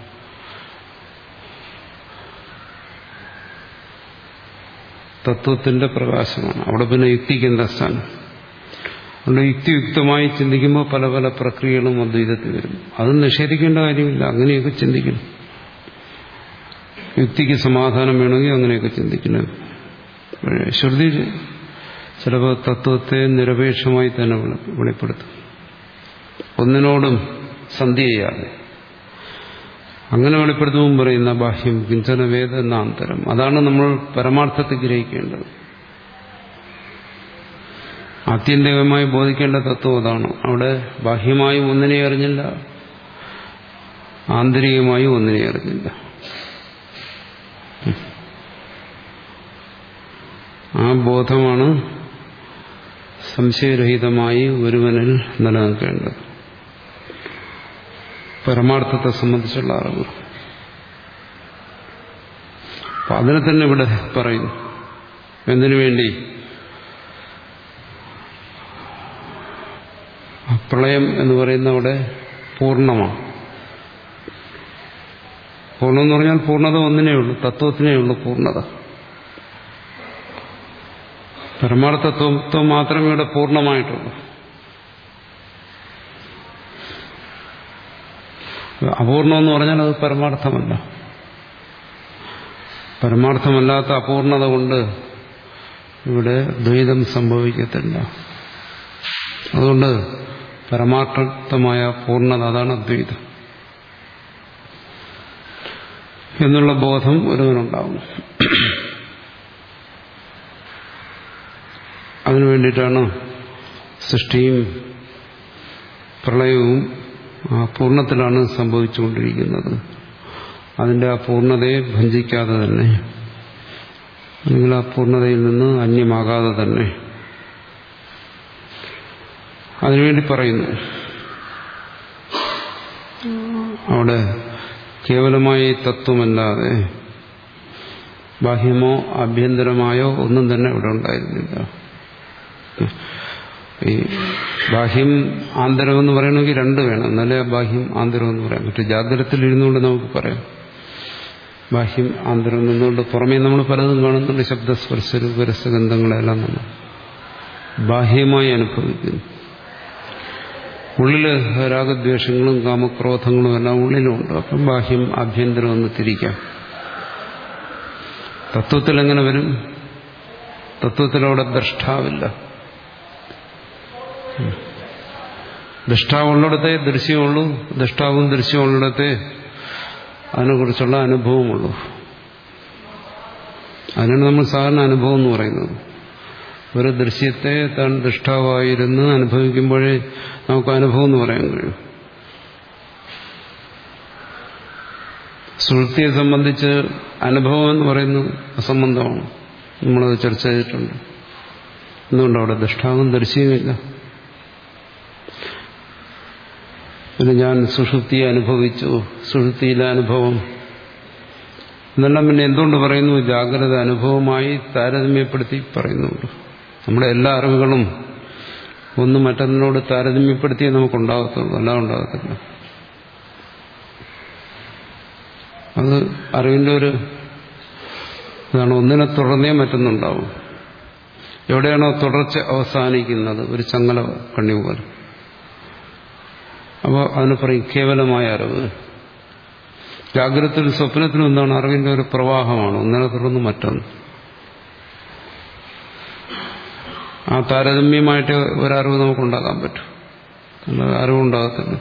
തത്വത്തിന്റെ പ്രകാശമാണ് അവിടെ പിന്നെ യുക്തിക്ക് എന്താ സ്ഥാനം അതുകൊണ്ട് യുക്തിയുക്തമായി ചിന്തിക്കുമ്പോൾ പല പല പ്രക്രിയകളും അദ്വൈതത്തിൽ വരും അത് നിഷേധിക്കേണ്ട കാര്യമില്ല അങ്ങനെയൊക്കെ ചിന്തിക്കണം യുക്തിക്ക് സമാധാനം വേണമെങ്കിൽ അങ്ങനെയൊക്കെ ചിന്തിക്കണം ശ്രുതി ചിലപ്പോൾ തത്വത്തെ നിരപേക്ഷമായി തന്നെ വെളിപ്പെടുത്തും ഒന്നിനോടും സന്ധി ചെയ്യാതെ അങ്ങനെ വെളിപ്പെടുത്തുമ്പോൾ പറയുന്ന ബാഹ്യം കിഞ്ചന വേദ എന്ന അന്തരം അതാണ് നമ്മൾ പരമാർത്ഥത്തിൽ ഗ്രഹിക്കേണ്ടത് ആത്യന്തികമായി ബോധിക്കേണ്ട തത്വം അതാണ് അവിടെ ബാഹ്യമായും ഒന്നിനെ അറിഞ്ഞില്ല ആന്തരികമായും ഒന്നിനെ അറിഞ്ഞില്ല ആ ബോധമാണ് സംശയരഹിതമായി ഒരുവനിൽ നിലനിൽക്കേണ്ടത് പരമാർത്ഥത്തെ സംബന്ധിച്ചുള്ള അറിവ് അപ്പൊ അതിനെ തന്നെ ഇവിടെ പറയുന്നു എന്തിനു വേണ്ടി പ്രളയം എന്ന് പറയുന്ന അവിടെ പൂർണ്ണമാണ് പൂർണ്ണം എന്ന് പറഞ്ഞാൽ പൂർണ്ണത ഒന്നിനേ ഉള്ളൂ തത്വത്തിനേ ഉള്ളൂ പൂർണ്ണത പരമാർത്ഥത്വം മാത്രമേ ഇവിടെ പൂർണ്ണമായിട്ടുള്ളൂ അപൂർണം എന്ന് പറഞ്ഞാൽ അത് പരമാർത്ഥമല്ല പരമാർത്ഥമല്ലാത്ത അപൂർണത കൊണ്ട് ഇവിടെ ദ്വൈതം സംഭവിക്കത്തില്ല അതുകൊണ്ട് പരമാർത്ഥമായ പൂർണ്ണത അതാണ് അദ്വൈതം എന്നുള്ള ബോധം ഒരുവനുണ്ടാവും അതിനു വേണ്ടിയിട്ടാണ് സൃഷ്ടിയും പ്രളയവും ആ പൂർണ്ണത്തിലാണ് സംഭവിച്ചുകൊണ്ടിരിക്കുന്നത് അതിന്റെ ആ പൂർണ്ണതയെ ഭഞ്ചിക്കാതെ തന്നെ അല്ലെങ്കിൽ ആ പൂർണ്ണതയിൽ നിന്ന് അന്യമാകാതെ തന്നെ അതിനുവേണ്ടി പറയുന്നു അവിടെ കേവലമായ തത്വമല്ലാതെ ബാഹ്യമോ ആഭ്യന്തരമായോ ഒന്നും തന്നെ ഇവിടെ ഉണ്ടായിരുന്നില്ല ഈ ബാഹ്യം ആന്തരം എന്ന് പറയണമെങ്കിൽ രണ്ട് വേണം എന്നാലേ ബാഹ്യം ആന്തരം എന്ന് പറയാം മറ്റു ജാഗ്രതത്തിൽ ഇരുന്നുകൊണ്ട് നമുക്ക് പറയാം ബാഹ്യം ആന്തരം നിന്നുകൊണ്ട് പുറമേ നമ്മൾ പലതും കാണുന്നുണ്ട് ശബ്ദസ്പർശ രൂപരസഗന്ധങ്ങളെല്ലാം നമ്മൾ ബാഹ്യമായി അനുഭവിക്കുന്നു ഉള്ളില് രാഗദ്വേഷങ്ങളും കാമക്രോധങ്ങളും എല്ലാം ഉള്ളിലുണ്ട് അപ്പം ബാഹ്യം ആഭ്യന്തരം ഒന്ന് തിരിക്കാം തത്വത്തിൽ എങ്ങനെ വരും തത്വത്തിൽ അവിടെ ദ്രഷ്ടാവില്ല ദൃഷ്ടാവുള്ളിടത്തെ ദൃശ്യമുള്ളൂ ദൃഷ്ടാവും ദൃശ്യമുള്ളിടത്തെ അതിനെക്കുറിച്ചുള്ള അനുഭവമുള്ളൂ അതിനാണ് നമ്മൾ സാധാരണ അനുഭവം എന്ന് പറയുന്നത് ഒരു ദൃശ്യത്തെ താൻ ദൃഷ്ടാവായിരുന്ന് അനുഭവിക്കുമ്പോഴേ നമുക്ക് അനുഭവം എന്ന് പറയാൻ കഴിയും സുഹൃത്തിയെ സംബന്ധിച്ച് അനുഭവം എന്ന് പറയുന്നത് അസംബന്ധമാണ് നമ്മളത് ചർച്ച ചെയ്തിട്ടുണ്ട് എന്തുകൊണ്ട് അവിടെ ദൃഷ്ടാവും ദർശിയുമില്ല പിന്നെ ഞാൻ സുഷുപ്തിയെ അനുഭവിച്ചു സുഷുപ്തിയിലെ അനുഭവം എന്നെല്ലാം പിന്നെ എന്തുകൊണ്ട് പറയുന്നു ജാഗ്രത അനുഭവമായി താരതമ്യപ്പെടുത്തി പറയുന്നുണ്ട് നമ്മുടെ എല്ലാ അറിവുകളും ഒന്ന് മറ്റൊന്നിനോട് താരതമ്യപ്പെടുത്തിയേ നമുക്കുണ്ടാകത്തുള്ളൂ എല്ലാം ഉണ്ടാകത്തില്ല അത് അറിവിന്റെ ഒരു ഇതാണ് ഒന്നിനെ തുടർന്നേ മറ്റൊന്നുണ്ടാവും എവിടെയാണോ തുടർച്ച അവസാനിക്കുന്നത് ഒരു ചങ്ങല കണ്ണി പോലെ അപ്പോൾ അതിന് പറയും കേവലമായ അറിവ് ജാഗ്രതത്തിലും സ്വപ്നത്തിലും എന്താണ് അറിവിന്റെ ഒരു പ്രവാഹമാണ് ഒന്നിനെ തുടർന്ന് മറ്റൊന്ന് ആ താരതമ്യമായിട്ട് ഒരറിവ് നമുക്കുണ്ടാക്കാൻ പറ്റും അല്ലാതെ അറിവുണ്ടാകത്തില്ല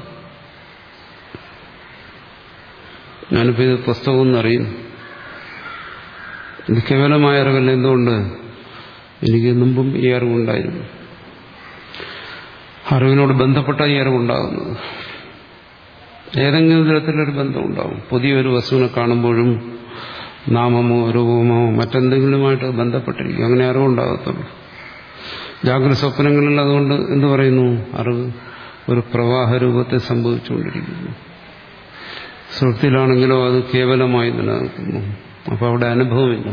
ഞാനിപ്പോൾ ഇത് പുസ്തകം എന്നറിയുന്നു ഇത് കേവലമായ അറിവല്ല എന്തുകൊണ്ട് എനിക്ക് മുമ്പും ഈ അറിവുണ്ടായിരുന്നു അറിവിനോട് ബന്ധപ്പെട്ട ഈ അറിവുണ്ടാകുന്നത് ഏതെങ്കിലും തരത്തിലൊരു ബന്ധമുണ്ടാവും പുതിയൊരു വസ്തുവിനെ കാണുമ്പോഴും നാമമോ രൂപമോ മറ്റെന്തെങ്കിലുമായിട്ട് ബന്ധപ്പെട്ടിരിക്കും അങ്ങനെ അറിവുണ്ടാകത്തുള്ളൂ ജാഗ്രത സ്വപ്നങ്ങളിൽ അതുകൊണ്ട് എന്തു പറയുന്നു അറിവ് ഒരു പ്രവാഹ രൂപത്തെ സംഭവിച്ചുകൊണ്ടിരിക്കുന്നു സുഹൃത്തിലാണെങ്കിലോ അത് കേവലമായി നിലനിൽക്കുന്നു അപ്പോൾ അവിടെ അനുഭവമില്ല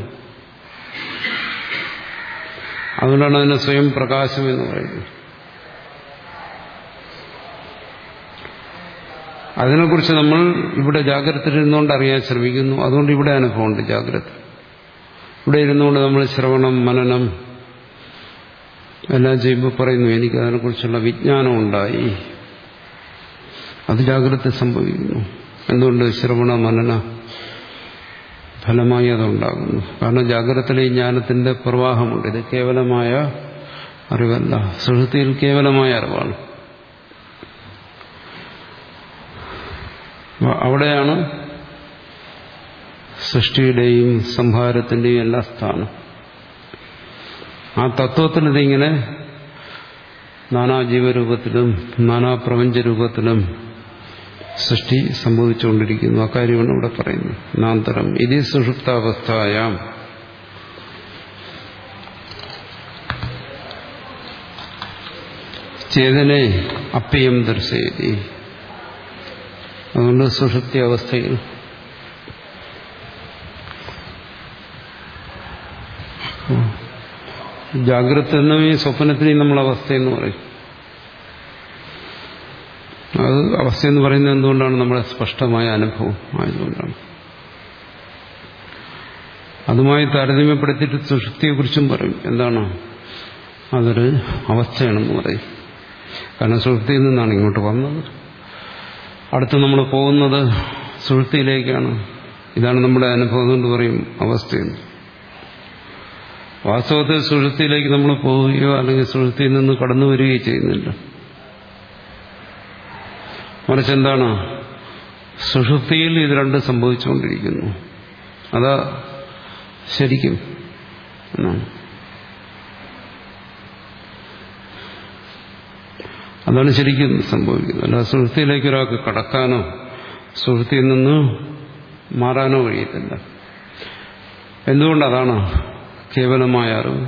അതുകൊണ്ടാണ് അതിനെ സ്വയം പ്രകാശം എന്ന് പറയുന്നത് അതിനെക്കുറിച്ച് നമ്മൾ ഇവിടെ ജാഗ്രത ഇരുന്നുകൊണ്ട് അറിയാൻ ശ്രമിക്കുന്നു അതുകൊണ്ട് ഇവിടെ അനുഭവമുണ്ട് ജാഗ്രത ഇവിടെ ഇരുന്നുകൊണ്ട് നമ്മൾ ശ്രവണം മനനം എല്ലാം ചെയ്യുമ്പോൾ പറയുന്നു എനിക്ക് അതിനെക്കുറിച്ചുള്ള വിജ്ഞാനം ഉണ്ടായി അത് ജാഗ്രത സംഭവിക്കുന്നു എന്തുകൊണ്ട് ശ്രവണ മനന ഫലമായി അതുണ്ടാകുന്നു കാരണം ജാഗ്രതയിലെ ഈ ജ്ഞാനത്തിന്റെ പ്രവാഹമുണ്ട് ഇത് കേവലമായ അറിവല്ല സുഹൃത്തിയിൽ കേവലമായ അറിവാണ് അവിടെയാണ് സൃഷ്ടിയുടെയും സംഹാരത്തിന്റെയും എല്ലാ സ്ഥാനം ആ തത്വത്തിൽ ഇതിങ്ങനെ നാനാ ജീവരൂപത്തിലും നാനാ പ്രപഞ്ചരൂപത്തിലും സൃഷ്ടി സംഭവിച്ചുകൊണ്ടിരിക്കുന്നു അക്കാര്യമാണ് ഇവിടെ പറയുന്നത് നാന്തരം ഇത് സുഷുപ്താവസ്ഥയാം ചേതനെ അപ്യം ദർശയതി അതുകൊണ്ട് സുഷുപ്തി അവസ്ഥയിൽ ജാഗ്രത എന്നും ഈ സ്വപ്നത്തിനെയും നമ്മൾ അവസ്ഥയെന്ന് പറയും അത് അവസ്ഥയെന്ന് പറയുന്നത് എന്തുകൊണ്ടാണ് നമ്മുടെ സ്പഷ്ടമായ അനുഭവം ആയതുകൊണ്ടാണ് അതുമായി താരതമ്യപ്പെടുത്തിയിട്ട് സുഷുപ്തിയെക്കുറിച്ചും പറയും എന്താണ് അതൊരു അവസ്ഥയാണെന്ന് പറയും കാരണം സുഷുപ്തിയിൽ നിന്നാണ് ഇങ്ങോട്ട് വന്നത് അടുത്ത് നമ്മൾ പോകുന്നത് സുഷുപ്തിയിലേക്കാണ് ഇതാണ് നമ്മുടെ അനുഭവം കൊണ്ട് പറയും അവസ്ഥയെന്ന് വാസ്തവത്തിൽ സുഷുപ്തിയിലേക്ക് നമ്മൾ പോവുകയോ അല്ലെങ്കിൽ സുഷുപ്തിയിൽ നിന്ന് കടന്നു വരികയോ ചെയ്യുന്നില്ല മറിച്ച് എന്താണ് സുഷുപ്തിയിൽ ഇത് രണ്ടും സംഭവിച്ചുകൊണ്ടിരിക്കുന്നു അതാ ശരിക്കും എന്നാണ് അതാണ് ശരിക്കും സംഭവിക്കുന്നത് അല്ല സുഹൃത്തിയിലേക്ക് ഒരാൾക്ക് കടക്കാനോ സുഹൃത്തിയിൽ നിന്ന് മാറാനോ കഴിയത്തില്ല എന്തുകൊണ്ടതാണ് കേവലമായ അറിവ്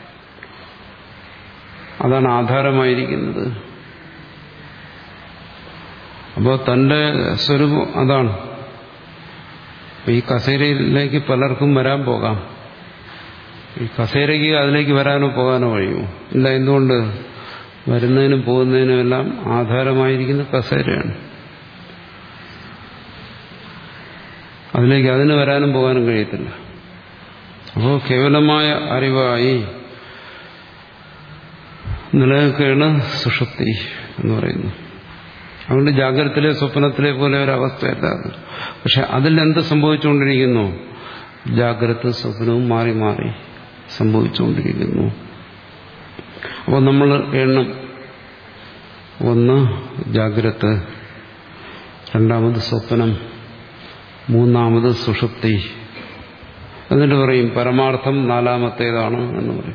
അതാണ് ആധാരമായിരിക്കുന്നത് അപ്പോൾ തന്റെ സ്വരൂപം അതാണ് ഈ കസേരയിലേക്ക് പലർക്കും വരാൻ പോകാം ഈ കസേരയ്ക്ക് അതിലേക്ക് വരാനോ പോകാനോ കഴിയുമോ ഇല്ല എന്തുകൊണ്ട് വരുന്നതിനും പോകുന്നതിനും എല്ലാം ആധാരമായിരിക്കുന്ന കസേരയാണ് അതിലേക്ക് അതിന് വരാനും പോകാനും കഴിയത്തില്ല അപ്പോൾ കേവലമായ അറിവായി നിലനിൽക്കുകയാണ് സുഷുപ്തി എന്ന് പറയുന്നത് അതുകൊണ്ട് ജാഗ്രതത്തിലെ സ്വപ്നത്തിലെ പോലെ ഒരവസ്ഥയല്ല അത് പക്ഷെ അതിൽ എന്ത് സംഭവിച്ചുകൊണ്ടിരിക്കുന്നു ജാഗ്രത സ്വപ്നവും മാറി മാറി സംഭവിച്ചുകൊണ്ടിരിക്കുന്നു അപ്പോൾ നമ്മൾ എണ്ണം ഒന്ന് ജാഗ്രത രണ്ടാമത് സ്വപ്നം മൂന്നാമത് സുഷുപ്തി എന്നിട്ട് പറയും പരമാർത്ഥം നാലാമത്തേതാണ് എന്ന് പറയും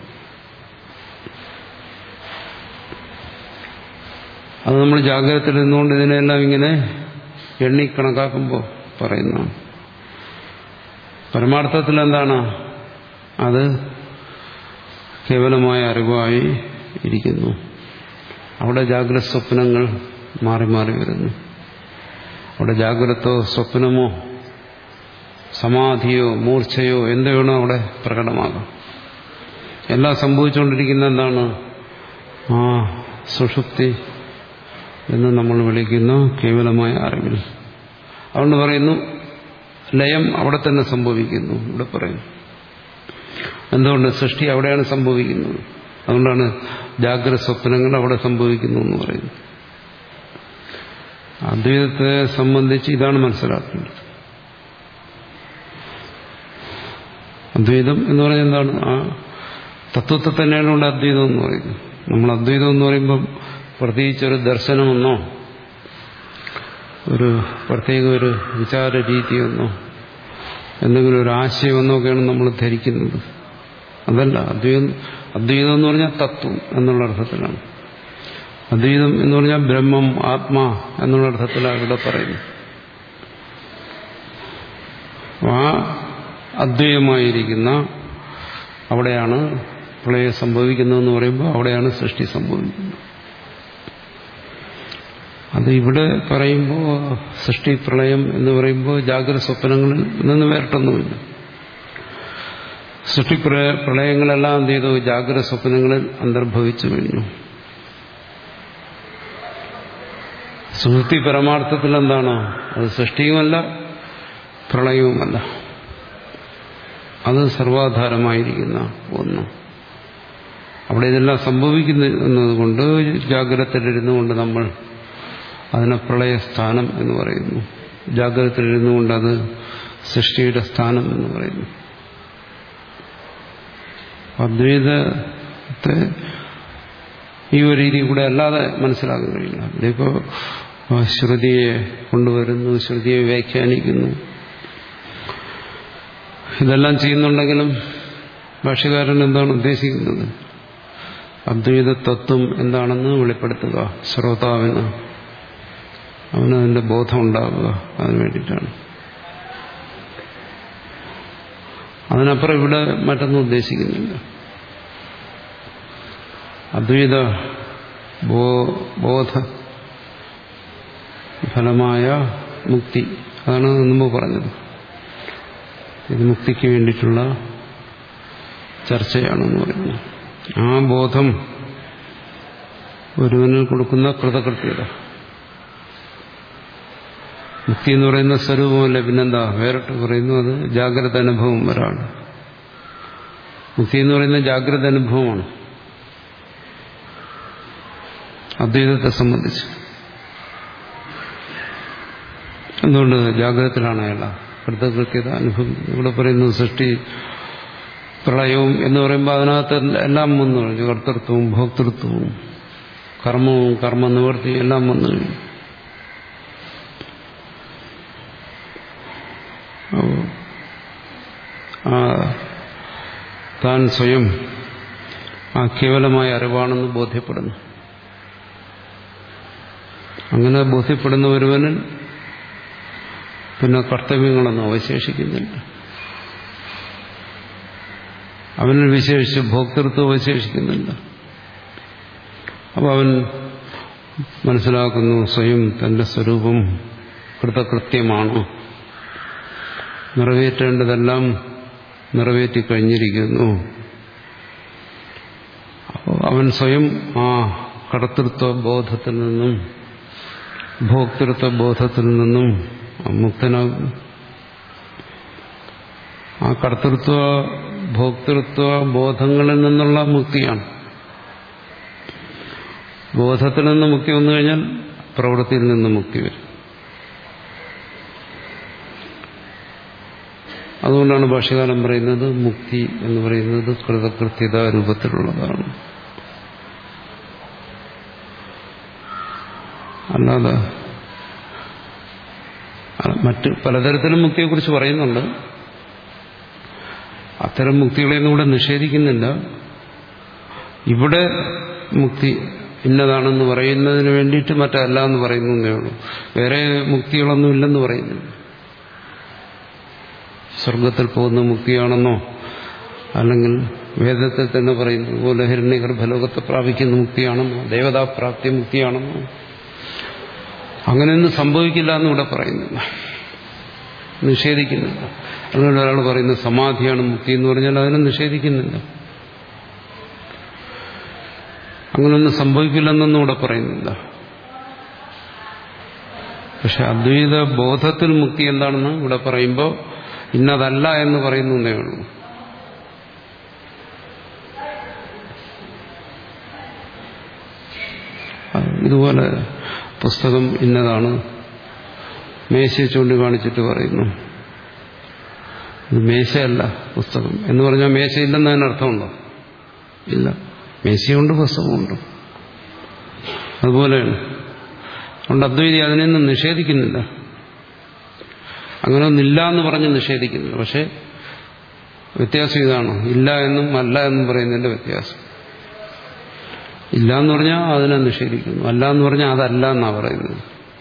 അത് നമ്മൾ ജാഗ്രതത്തിൽ നിന്നുകൊണ്ട് ഇതിനെല്ലാം ഇങ്ങനെ എണ്ണി കണക്കാക്കുമ്പോൾ പറയുന്നതാണ് പരമാർത്ഥത്തിൽ എന്താണ് അത് കേവലമായ അറിവായി ഇരിക്കുന്നു അവിടെ ജാഗ്രത സ്വപ്നങ്ങൾ മാറി മാറി വരുന്നു അവിടെ ജാഗ്രതോ സ്വപ്നമോ സമാധിയോ മൂർച്ഛയോ എന്ത് വേണോ അവിടെ പ്രകടമാകാം എല്ലാം സംഭവിച്ചുകൊണ്ടിരിക്കുന്ന എന്താണ് ആ സുഷുപ്തി എന്ന് നമ്മൾ വിളിക്കുന്ന കേവലമായ അറിവിൽ അതുകൊണ്ട് പറയുന്നു ലയം അവിടെ തന്നെ സംഭവിക്കുന്നു ഇവിടെ പറയുന്നു എന്തുകൊണ്ട് സൃഷ്ടി അവിടെയാണ് സംഭവിക്കുന്നത് അതുകൊണ്ടാണ് ജാഗ്രത സ്വപ്നങ്ങൾ അവിടെ സംഭവിക്കുന്നു എന്ന് പറയുന്നത് അദ്വൈതത്തെ സംബന്ധിച്ച് ഇതാണ് മനസ്സിലാക്കേണ്ടത് അദ്വൈതം എന്ന് പറഞ്ഞാൽ എന്താണ് ആ തത്വത്തെ തന്നെയാണ് ഇവിടെ അദ്വൈതം എന്ന് പറയുന്നത് നമ്മൾ അദ്വൈതം എന്ന് പറയുമ്പം പ്രത്യേകിച്ചൊരു ദർശനമെന്നോ ഒരു പ്രത്യേക ഒരു വിചാര രീതിയെന്നോ എന്തെങ്കിലും ഒരു ആശയമെന്നോ ഒക്കെയാണ് നമ്മൾ ധരിക്കുന്നത് അതല്ല അദ്വൈതം അദ്വൈതം എന്ന് പറഞ്ഞാൽ തത്വം എന്നുള്ള അർത്ഥത്തിലാണ് അദ്വൈതം എന്ന് പറഞ്ഞാൽ ബ്രഹ്മം ആത്മാ എന്നുള്ള അർത്ഥത്തിലാണ് ഇവിടെ പറയുന്നത് ആ അദ്വൈതമായിരിക്കുന്ന അവിടെയാണ് പ്രളയം സംഭവിക്കുന്നതെന്ന് പറയുമ്പോൾ അവിടെയാണ് സൃഷ്ടി സംഭവിക്കുന്നത് അത് ഇവിടെ പറയുമ്പോൾ സൃഷ്ടി പ്രളയം എന്ന് പറയുമ്പോൾ ജാഗ്രത സ്വപ്നങ്ങളിൽ നിന്ന് വേറിട്ടൊന്നുമില്ല സൃഷ്ടി പ്രളയങ്ങളെല്ലാം എന്ത് ചെയ്തു ജാഗ്രത സ്വപ്നങ്ങളിൽ അന്തർഭവിച്ചു കഴിഞ്ഞു സുഹൃത്തി പരമാർത്ഥത്തിൽ എന്താണ് അത് സൃഷ്ടിയുമല്ല പ്രളയവുമല്ല അത് സർവാധാരമായിരിക്കുന്ന ഒന്ന് അവിടെ ഇതെല്ലാം സംഭവിക്കുന്നത് കൊണ്ട് ജാഗ്രതയിലിരുന്നു കൊണ്ട് നമ്മൾ അതിനെ പ്രളയസ്ഥാനം എന്ന് പറയുന്നു ജാഗ്രതയിലിരുന്നു കൊണ്ട് അത് സൃഷ്ടിയുടെ സ്ഥാനം എന്ന് പറയുന്നു അദ്വൈതത്തെ ഈ ഒരു രീതി കൂടെ അല്ലാതെ മനസ്സിലാക്കാൻ കഴിയില്ല ഇതിപ്പോ ശ്രുതിയെ കൊണ്ടുവരുന്നു ശ്രുതിയെ വ്യാഖ്യാനിക്കുന്നു ഇതെല്ലാം ചെയ്യുന്നുണ്ടെങ്കിലും ഭാഷകാരൻ എന്താണ് ഉദ്ദേശിക്കുന്നത് അദ്വൈത തത്വം എന്താണെന്ന് വെളിപ്പെടുത്തുക ശ്രോതാവിന് അവനതിന്റെ ബോധം ഉണ്ടാവുക അതിനു വേണ്ടിയിട്ടാണ് അതിനപ്പുറം ഇവിടെ മറ്റൊന്നും ഉദ്ദേശിക്കുന്നില്ല അദ്വൈത ബോധ ഫലമായ മുക്തി അതാണ് മുമ്പ് പറഞ്ഞത് ഇത് മുക്തിക്ക് വേണ്ടിയിട്ടുള്ള ചർച്ചയാണെന്ന് പറയുന്നു ആ ബോധം ഒരുവനിൽ കൊടുക്കുന്ന കൃതകൃത്യത മുക്തി എന്ന് പറയുന്ന സ്വരൂപമല്ല പിന്നെന്താ വേറിട്ട് പറയുന്നു അത് ജാഗ്രത അനുഭവം ഒരാൾ മുക്തി എന്ന് പറയുന്ന ജാഗ്രത അനുഭവമാണ് അദ്വൈതത്തെ സംബന്ധിച്ച് എന്തുകൊണ്ട് ജാഗ്രതത്തിലാണ് അയാൾ കൃതകൃത്യത അനുഭവിക്കുന്നത് ഇവിടെ പറയുന്നത് സൃഷ്ടി പ്രളയവും എന്ന് പറയുമ്പോൾ അതിനകത്ത് എല്ലാം വന്നു കഴിഞ്ഞു കർത്തൃത്വവും ഭോക്തൃത്വവും കർമ്മവും കർമ്മ നിവർത്തിയും എല്ലാം വന്നു കഴിഞ്ഞു ആ താൻ സ്വയം ആ കേവലമായ അറിവാണെന്ന് ബോധ്യപ്പെടുന്നു അങ്ങനെ ബോധ്യപ്പെടുന്ന ഒരുവനിൽ പിന്നെ കർത്തവ്യങ്ങളൊന്നും അവശേഷിക്കുന്നില്ല അവനിൽ വിശേഷിച്ച് ഭോക്തൃത്വം അവശേഷിക്കുന്നില്ല അപ്പോൾ അവൻ മനസ്സിലാക്കുന്നു സ്വയം തന്റെ സ്വരൂപം കൃതകൃത്യമാണ് നിറവേറ്റേണ്ടതെല്ലാം നിറവേറ്റി കഴിഞ്ഞിരിക്കുന്നു അപ്പോൾ അവൻ സ്വയം ആ കർത്തൃത്വ ബോധത്തിൽ നിന്നും ഭോക്തൃത്വ ബോധത്തിൽ നിന്നും മുക്തനാകും ആ കർത്തൃത്വ ഭോക്തൃത്വ ബോധങ്ങളിൽ നിന്നുള്ള മുക്തിയാണ് ബോധത്തിൽ നിന്ന് മുക്തി വന്നു കഴിഞ്ഞാൽ പ്രവൃത്തിയിൽ നിന്ന് മുക്തി വരും അതുകൊണ്ടാണ് ഭാഷ്യകാലം പറയുന്നത് മുക്തി എന്ന് പറയുന്നത് കൃതകൃത്യത രൂപത്തിലുള്ളതാണ് അല്ലാതെ മറ്റ് പലതരത്തിലും മുക്തിയെക്കുറിച്ച് പറയുന്നുണ്ട് അത്തരം മുക്തികളെയൊന്നും ഇവിടെ നിഷേധിക്കുന്നില്ല ഇവിടെ മുക്തി ഇന്നതാണെന്ന് പറയുന്നതിന് വേണ്ടിയിട്ട് മറ്റല്ല എന്ന് പറയുന്നതേ ഉള്ളൂ വേറെ മുക്തികളൊന്നും ഇല്ലെന്ന് പറയുന്നില്ല സ്വർഗത്തിൽ പോകുന്ന മുക്തിയാണെന്നോ അല്ലെങ്കിൽ വേദത്തിൽ തന്നെ പറയുന്നത് പോലെ ഹിരണ്യഗർഭലോകത്തെ പ്രാപിക്കുന്ന മുക്തിയാണെന്നോ ദേവതാപ്രാപ്തി മുക്തിയാണെന്നോ അങ്ങനെയൊന്നും സംഭവിക്കില്ല എന്ന് ഇവിടെ പറയുന്നില്ല നിഷേധിക്കുന്നില്ല അതുകൊണ്ട് ഒരാൾ പറയുന്ന സമാധിയാണ് മുക്തി എന്ന് പറഞ്ഞാൽ അതിനെ നിഷേധിക്കുന്നില്ല അങ്ങനെയൊന്നും സംഭവിക്കില്ലെന്നൊന്നും ഇവിടെ പറയുന്നില്ല പക്ഷെ അദ്വൈത ബോധത്തിൽ മുക്തി എന്താണെന്ന് ഇവിടെ പറയുമ്പോൾ ഇന്നതല്ല എന്ന് പറയുന്നേ ഉള്ളൂ ഇതുപോലെ പുസ്തകം ഇന്നതാണ് മേശയെ ചൂണ്ടിക്കാണിച്ചിട്ട് പറയുന്നു ഇത് മേശയല്ല പുസ്തകം എന്ന് പറഞ്ഞാൽ മേശയില്ലെന്ന് അതിന് അർത്ഥമുണ്ടോ ഇല്ല മേശയുണ്ട് പുസ്തകമുണ്ട് അതുപോലെയാണ് അതുകൊണ്ട് അദ്വൈതി അതിനൊന്നും നിഷേധിക്കുന്നില്ല അങ്ങനെ ഒന്നില്ല എന്ന് പറഞ്ഞ് നിഷേധിക്കുന്നില്ല പക്ഷെ വ്യത്യാസം ഇതാണ് ഇല്ല എന്നും അല്ല എന്നും പറയുന്നതിന്റെ വ്യത്യാസം ഇല്ല എന്ന് പറഞ്ഞാൽ അതിനെ നിഷേധിക്കുന്നു അല്ല എന്ന് പറഞ്ഞാൽ അതല്ല എന്നാ പറയുന്നത്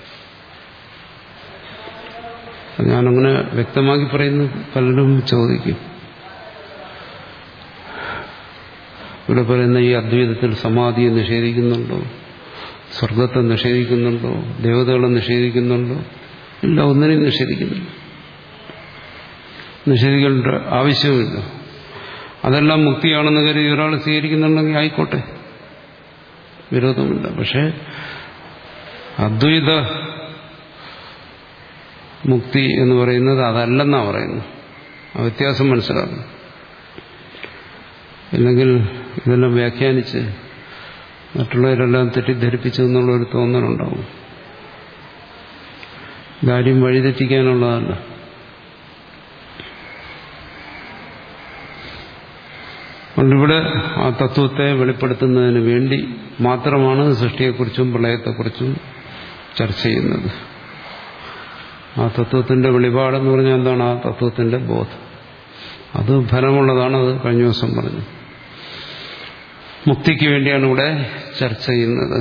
ഞാനങ്ങനെ വ്യക്തമാക്കി പറയുന്നു പലരും ചോദിക്കും ഇവിടെ പറയുന്ന ഈ അദ്വൈതത്തിൽ സമാധിയെ നിഷേധിക്കുന്നുണ്ടോ സ്വർഗത്തെ നിഷേധിക്കുന്നുണ്ടോ ദേവതകളെ നിഷേധിക്കുന്നുണ്ടോ ഇല്ല ഒന്നിനെയും നിഷേധിക്കുന്നില്ല നിഷേധിക്കേണ്ട ആവശ്യമില്ല അതെല്ലാം മുക്തിയാണെന്ന് കരുതി ഒരാൾ സ്വീകരിക്കുന്നുണ്ടെങ്കിൽ ആയിക്കോട്ടെ വിരോധമില്ല പക്ഷെ അദ്വൈത മുക്തി എന്ന് പറയുന്നത് അതല്ലെന്നാ പറയുന്നു ആ വ്യത്യാസം മനസ്സിലാക്കുന്നു ഇല്ലെങ്കിൽ ഇതെല്ലാം വ്യാഖ്യാനിച്ച് മറ്റുള്ളവരെല്ലാം തെറ്റിദ്ധരിപ്പിച്ചു എന്നുള്ളൊരു തോന്നലുണ്ടാവും കാര്യം വഴിതെറ്റിക്കാനുള്ളതല്ല അതുകൊണ്ടിവിടെ ആ തത്വത്തെ വെളിപ്പെടുത്തുന്നതിന് വേണ്ടി മാത്രമാണ് സൃഷ്ടിയെക്കുറിച്ചും പ്രളയത്തെക്കുറിച്ചും ചർച്ച ചെയ്യുന്നത് ആ തത്വത്തിന്റെ വെളിപാടെന്ന് പറഞ്ഞാൽ എന്താണ് ആ തത്വത്തിന്റെ ബോധം അത് ഫലമുള്ളതാണ് അത് കഴിഞ്ഞ ദിവസം പറഞ്ഞു മുക്തിക്ക് വേണ്ടിയാണ് ഇവിടെ ചർച്ച ചെയ്യുന്നത്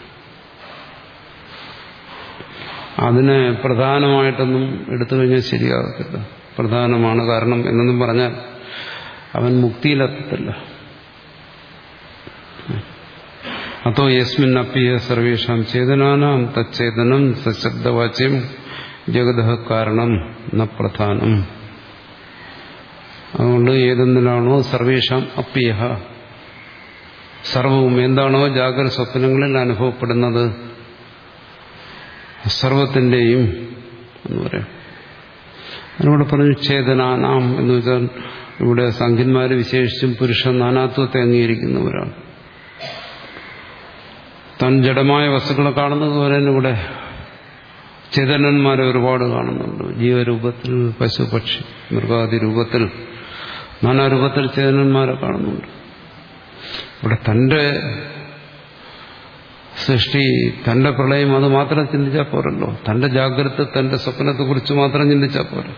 അതിനെ പ്രധാനമായിട്ടൊന്നും എടുത്തു കഴിഞ്ഞാൽ ശരിയാകത്തില്ല പ്രധാനമാണ് കാരണം എന്നൊന്നും പറഞ്ഞാൽ അവൻ മുക്തിയിലെത്തത്തില്ല അതോ യസ്മിൻ അപ്പിയ സർവേഷാം ചേതനാനാം തച്ചേതനം സശബ്ദവാച്യം ജഗത കാരണം ന പ്രധാനം അതുകൊണ്ട് ഏതെന്നിലാണോ സർവേഷാം അപ്യഹ സർവവും എന്താണോ ജാഗ്രത സ്വപ്നങ്ങളിൽ അനുഭവപ്പെടുന്നത് സർവത്തിൻ്റെയും എന്ന് പറയാം അതിനോട് പറഞ്ഞു ചേതനാനാം എന്ന് വെച്ചാൽ ഇവിടെ സംഖ്യന്മാർ വിശേഷിച്ചും പുരുഷ നാനാത്വത്തെ അംഗീകരിക്കുന്നവരാണ് താൻ ജഡമായ വസ്തുക്കളെ കാണുന്നത് പോലെ തന്നെ ഇവിടെ ചേതനന്മാരെ ഒരുപാട് കാണുന്നുണ്ട് ജീവരൂപത്തിൽ പശു പക്ഷി മൃഗാദി രൂപത്തിൽ നാനാരൂപത്തിൽ ചേതനന്മാരെ കാണുന്നുണ്ട് ഇവിടെ തന്റെ സൃഷ്ടി തന്റെ പ്രളയം അത് മാത്രം ചിന്തിച്ചാൽ പോരല്ലോ തന്റെ ജാഗ്രത തന്റെ സ്വപ്നത്തെക്കുറിച്ച് മാത്രം ചിന്തിച്ചാൽ പോരെ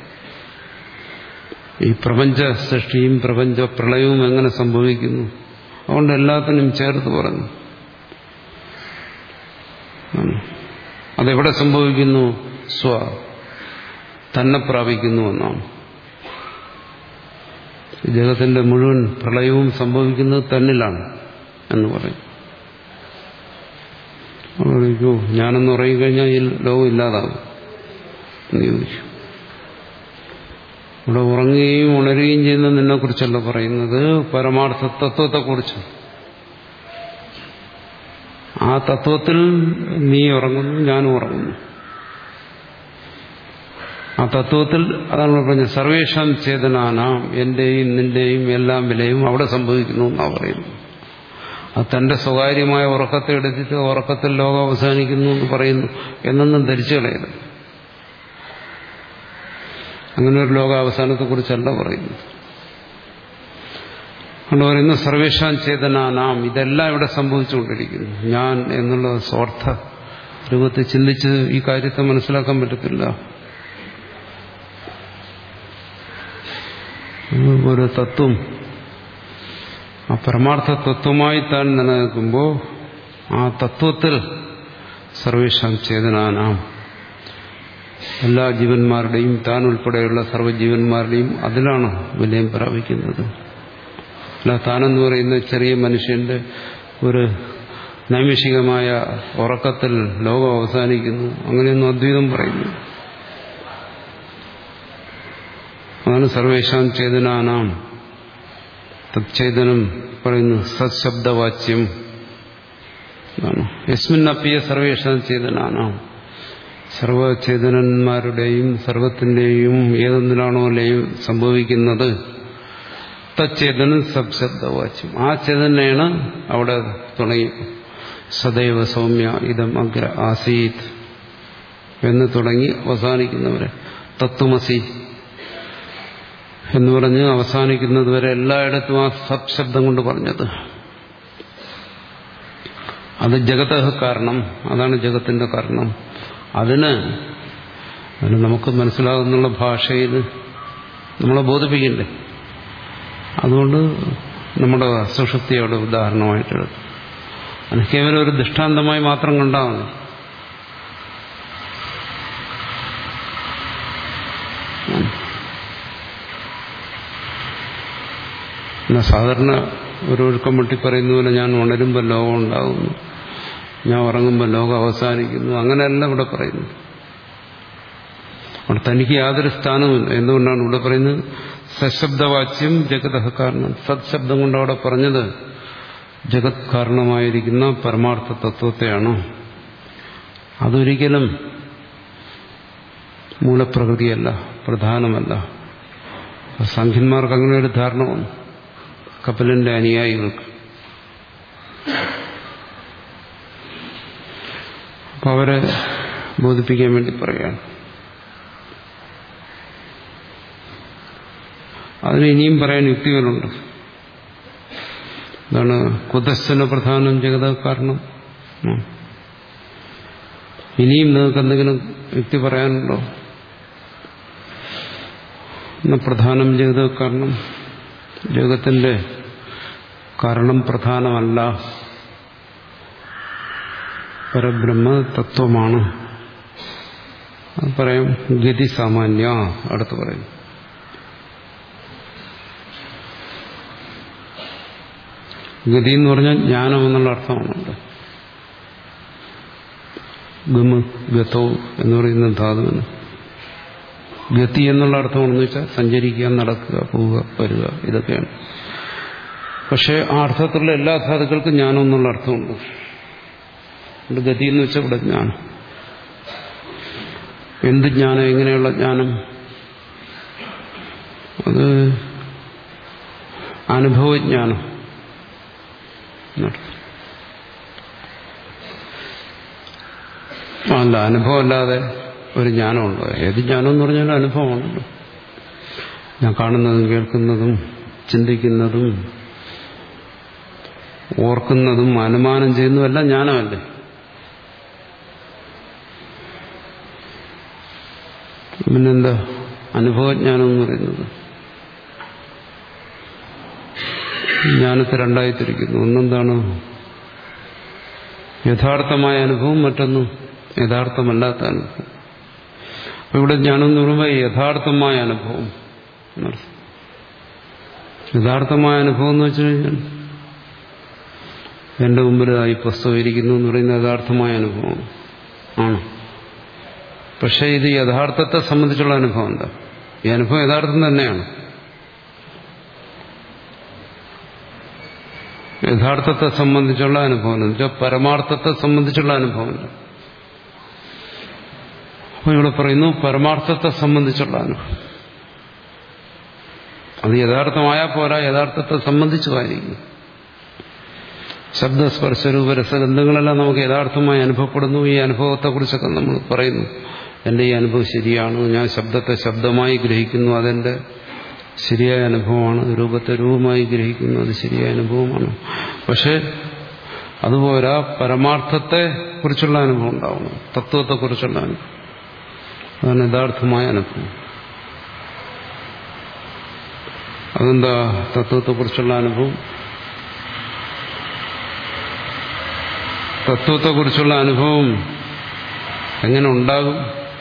ഈ പ്രപഞ്ച സൃഷ്ടിയും പ്രപഞ്ച പ്രളയവും എങ്ങനെ സംഭവിക്കുന്നു അതുകൊണ്ട് എല്ലാത്തിനും ചേർത്ത് പറഞ്ഞു അതെവിടെ സംഭവിക്കുന്നു സ്വ തന്നെ പ്രാപിക്കുന്നു എന്നാണ് ജഗത്തിന്റെ മുഴുവൻ പ്രളയവും സംഭവിക്കുന്നത് തന്നിലാണ് എന്ന് പറയും പറയൂ ഞാനെന്ന് ഉറങ്ങിക്കഴിഞ്ഞാൽ ഈ ലോകം ഇല്ലാതാകും എന്ന് ചോദിച്ചു ഇവിടെ ഉറങ്ങുകയും ഉണരുകയും ചെയ്യുന്ന നിന്നെ കുറിച്ചല്ല പറയുന്നത് പരമാർത്ഥ തത്വത്തെക്കുറിച്ച് ആ തത്വത്തിൽ നീ ഉറങ്ങുന്നു ഞാനും ഉറങ്ങുന്നു ആ തത്വത്തിൽ അതാണ് പറഞ്ഞത് സർവേഷാം ചേതനാനാം എന്റെയും നിന്റെയും എല്ലാം വിലയും അവിടെ സംഭവിക്കുന്നു എന്നാണ് പറയുന്നത് അത് തന്റെ സ്വകാര്യമായ ഉറക്കത്തെ എടുത്തിട്ട് ഉറക്കത്തിൽ ലോകം അവസാനിക്കുന്നു എന്ന് പറയുന്നു എന്നൊന്നും ധരിച്ചു കളയരുത് അങ്ങനെ ഒരു ലോകാവസാനത്തെക്കുറിച്ചല്ല പറയുന്നത് അതുകൊണ്ട് പറയുന്നു സർവേഷാൻ ചേതനാനാം ഇതെല്ലാം ഇവിടെ സംഭവിച്ചുകൊണ്ടിരിക്കുന്നു ഞാൻ എന്നുള്ള സ്വാർത്ഥ രൂപത്തിൽ ചിന്തിച്ച് ഈ കാര്യത്തെ മനസ്സിലാക്കാൻ പറ്റത്തില്ല ഒരു തത്വം ആ പരമാർത്ഥ തത്വമായി താൻ നിലനിൽക്കുമ്പോൾ ആ തത്വത്തിൽ സർവേഷാം ചേതനാനാം എല്ലാ ജീവന്മാരുടെയും താൻ ഉൾപ്പെടെയുള്ള സർവ്വജീവന്മാരുടെയും അതിലാണ് വിലയം പ്രാപിക്കുന്നത് അല്ല താനെന്ന് പറയുന്ന ചെറിയ മനുഷ്യന്റെ ഒരു നൈമിഷികമായ ഉറക്കത്തിൽ ലോകം അവസാനിക്കുന്നു അങ്ങനെയൊന്നും അദ്വൈതം പറയുന്നു അതാണ് സർവേഷാം ചേതനാനാം തച്ചേതനം പറയുന്നു സത്ശബ്ദവാച്യം യസ്മിന്നപ്പിയ സർവേഷാം ചേതനാനാം സർവചേതനന്മാരുടെയും സർവത്തിന്റെയും ഏതൊന്നിലാണോ ലയം സംഭവിക്കുന്നത് തച്ചേതനം സബ്ശബ്ദവാച്യം ആ ചേതനയാണ് അവിടെ തുടങ്ങി സദൈവ സൗമ്യ ഇതം അഗ്ര ആസീത് എന്ന് തുടങ്ങി അവസാനിക്കുന്നവരെ തത്വമസി എന്ന് പറഞ്ഞ് അവസാനിക്കുന്നത് വരെ എല്ലായിടത്തും ആ സബ്ശബ്ദം കൊണ്ട് പറഞ്ഞത് അത് ജഗത കാരണം അതാണ് ജഗത്തിന്റെ കാരണം അതിന് അതിന് നമുക്ക് മനസ്സിലാകുന്നുള്ള ഭാഷയിൽ നമ്മളെ ബോധിപ്പിക്കണ്ടേ അതുകൊണ്ട് നമ്മുടെ സുഷുപ്തിയോട് ഉദാഹരണമായിട്ടെടുത്തു അതിന് കേവലം ഒരു ദൃഷ്ടാന്തമായി മാത്രം കണ്ടാൽ മതി പിന്നെ സാധാരണ ഒരു ഒഴുക്കം വെട്ടി പറയുന്ന പോലെ ഞാൻ ഉണരുമ്പോൾ ലോകം ഉണ്ടാകുന്നു ഞാൻ ഉറങ്ങുമ്പോൾ ലോകം അവസാനിക്കുന്നു അങ്ങനെയല്ല ഇവിടെ പറയുന്നത് അവിടെ തനിക്ക് യാതൊരു സ്ഥാനവുമില്ല എന്തുകൊണ്ടാണ് ഇവിടെ പറയുന്നത് സശബ്ദവാച്യം ജഗത കാരണം സത്ശബ്ദം കൊണ്ട് അവിടെ പറഞ്ഞത് ജഗത് കാരണമായിരിക്കുന്ന പരമാർത്ഥ തത്വത്തെയാണ് അതൊരിക്കലും മൂലപ്രകൃതിയല്ല പ്രധാനമല്ല സംഖ്യന്മാർക്ക് അങ്ങനെ ഒരു ധാരണ വന്നു കപ്പലിന്റെ അനുയായികൾക്ക് അപ്പൊ അവരെ ബോധിപ്പിക്കാൻ വേണ്ടി പറയുകയാണ് അതിന് ഇനിയും പറയാൻ യുക്തികളുണ്ട് എന്താണ് കുതസ്ഥന പ്രധാനം ജഗത കാരണം ഇനിയും നിങ്ങൾക്ക് എന്തെങ്കിലും യുക്തി പറയാനുണ്ടോ എന്ന പ്രധാനം ജഗത കാരണം ജഗത്തിന്റെ കാരണം പ്രധാനമല്ല പരബ്രഹ്മ തത്വമാണ് പറയാം ഗതി സാമാന്യ അടുത്ത് പറയും ഗതി എന്ന് പറഞ്ഞാൽ ജ്ഞാനം എന്നുള്ള അർത്ഥമാണുണ്ട് ഗമ ഗതോ എന്ന് പറയുന്ന ധാതുവിന് ഗതി എന്നുള്ള അർത്ഥമാണെന്ന് വെച്ചാൽ സഞ്ചരിക്കുക നടക്കുക പോവുക വരിക ഇതൊക്കെയാണ് പക്ഷേ ആ അർത്ഥത്തിലുള്ള എല്ലാ ധാതുക്കൾക്കും ജ്ഞാനം എന്നുള്ള അർത്ഥമുണ്ട് അതുകൊണ്ട് ഗതി എന്ന് വെച്ചാൽ ഇവിടെ ജ്ഞാനം എന്ത് ജ്ഞാനം എങ്ങനെയുള്ള ജ്ഞാനം അത് അനുഭവജ്ഞാനം എന്നർത്ഥം അല്ല അനുഭവമല്ലാതെ ഒരു ജ്ഞാനമുണ്ടോ ഏത് ജ്ഞാനം എന്ന് പറഞ്ഞാൽ അനുഭവമാണല്ലോ ഞാൻ കാണുന്നതും കേൾക്കുന്നതും ചിന്തിക്കുന്നതും ഓർക്കുന്നതും അനുമാനം ചെയ്യുന്നതുമെല്ലാം ജ്ഞാനമല്ലേ പിന്നെന്താ അനുഭവജ്ഞാനം എന്ന് പറയുന്നത് ജ്ഞാനത്തെ രണ്ടായി തിരിക്കുന്നു ഒന്നെന്താണ് യഥാർത്ഥമായ അനുഭവം മറ്റൊന്ന് യഥാർത്ഥമല്ലാത്ത അനുഭവം അപ്പൊ ഇവിടെ ജ്ഞാനം എന്ന് പറയുമ്പോൾ യഥാർത്ഥമായ അനുഭവം എന്നർത്ഥം യഥാർത്ഥമായ അനുഭവം എന്ന് വെച്ചു കഴിഞ്ഞാൽ എന്റെ മുമ്പിൽ ഈ പുസ്തകം ഇരിക്കുന്നു എന്ന് പറയുന്ന യഥാർത്ഥമായ അനുഭവമാണ് ആണ് പക്ഷെ ഇത് യഥാർത്ഥത്തെ സംബന്ധിച്ചുള്ള അനുഭവം എന്താ ഈ അനുഭവം യഥാർത്ഥം തന്നെയാണ് യഥാർത്ഥത്തെ സംബന്ധിച്ചുള്ള അനുഭവം എന്ന് വെച്ചാൽ പരമാർത്ഥത്തെ സംബന്ധിച്ചുള്ള അനുഭവമല്ല അപ്പൊ ഇവിടെ പറയുന്നു പരമാർത്ഥത്തെ സംബന്ധിച്ചുള്ള അനുഭവം അത് യഥാർത്ഥമായാൽ പോരാ യഥാർത്ഥത്തെ സംബന്ധിച്ചുമായിരിക്കും ശബ്ദസ്പർശരൂപ രസഗന്ധങ്ങളെല്ലാം നമുക്ക് യഥാർത്ഥമായി അനുഭവപ്പെടുന്നു ഈ അനുഭവത്തെക്കുറിച്ചൊക്കെ നമ്മൾ പറയുന്നു എൻ്റെ ഈ അനുഭവം ശരിയാണ് ഞാൻ ശബ്ദത്തെ ശബ്ദമായി ഗ്രഹിക്കുന്നു അതെൻ്റെ ശരിയായ അനുഭവമാണ് രൂപത്തെ രൂപമായി ഗ്രഹിക്കുന്നു അത് ശരിയായ അനുഭവമാണ് പക്ഷെ അതുപോലെ പരമാർത്ഥത്തെ കുറിച്ചുള്ള അനുഭവം ഉണ്ടാവണം തത്വത്തെക്കുറിച്ചുള്ള അനുഭവം അതാണ് യഥാർത്ഥമായ അനുഭവം അതെന്താ തത്വത്തെക്കുറിച്ചുള്ള അനുഭവം തത്വത്തെക്കുറിച്ചുള്ള അനുഭവം എങ്ങനെ ഉണ്ടാകും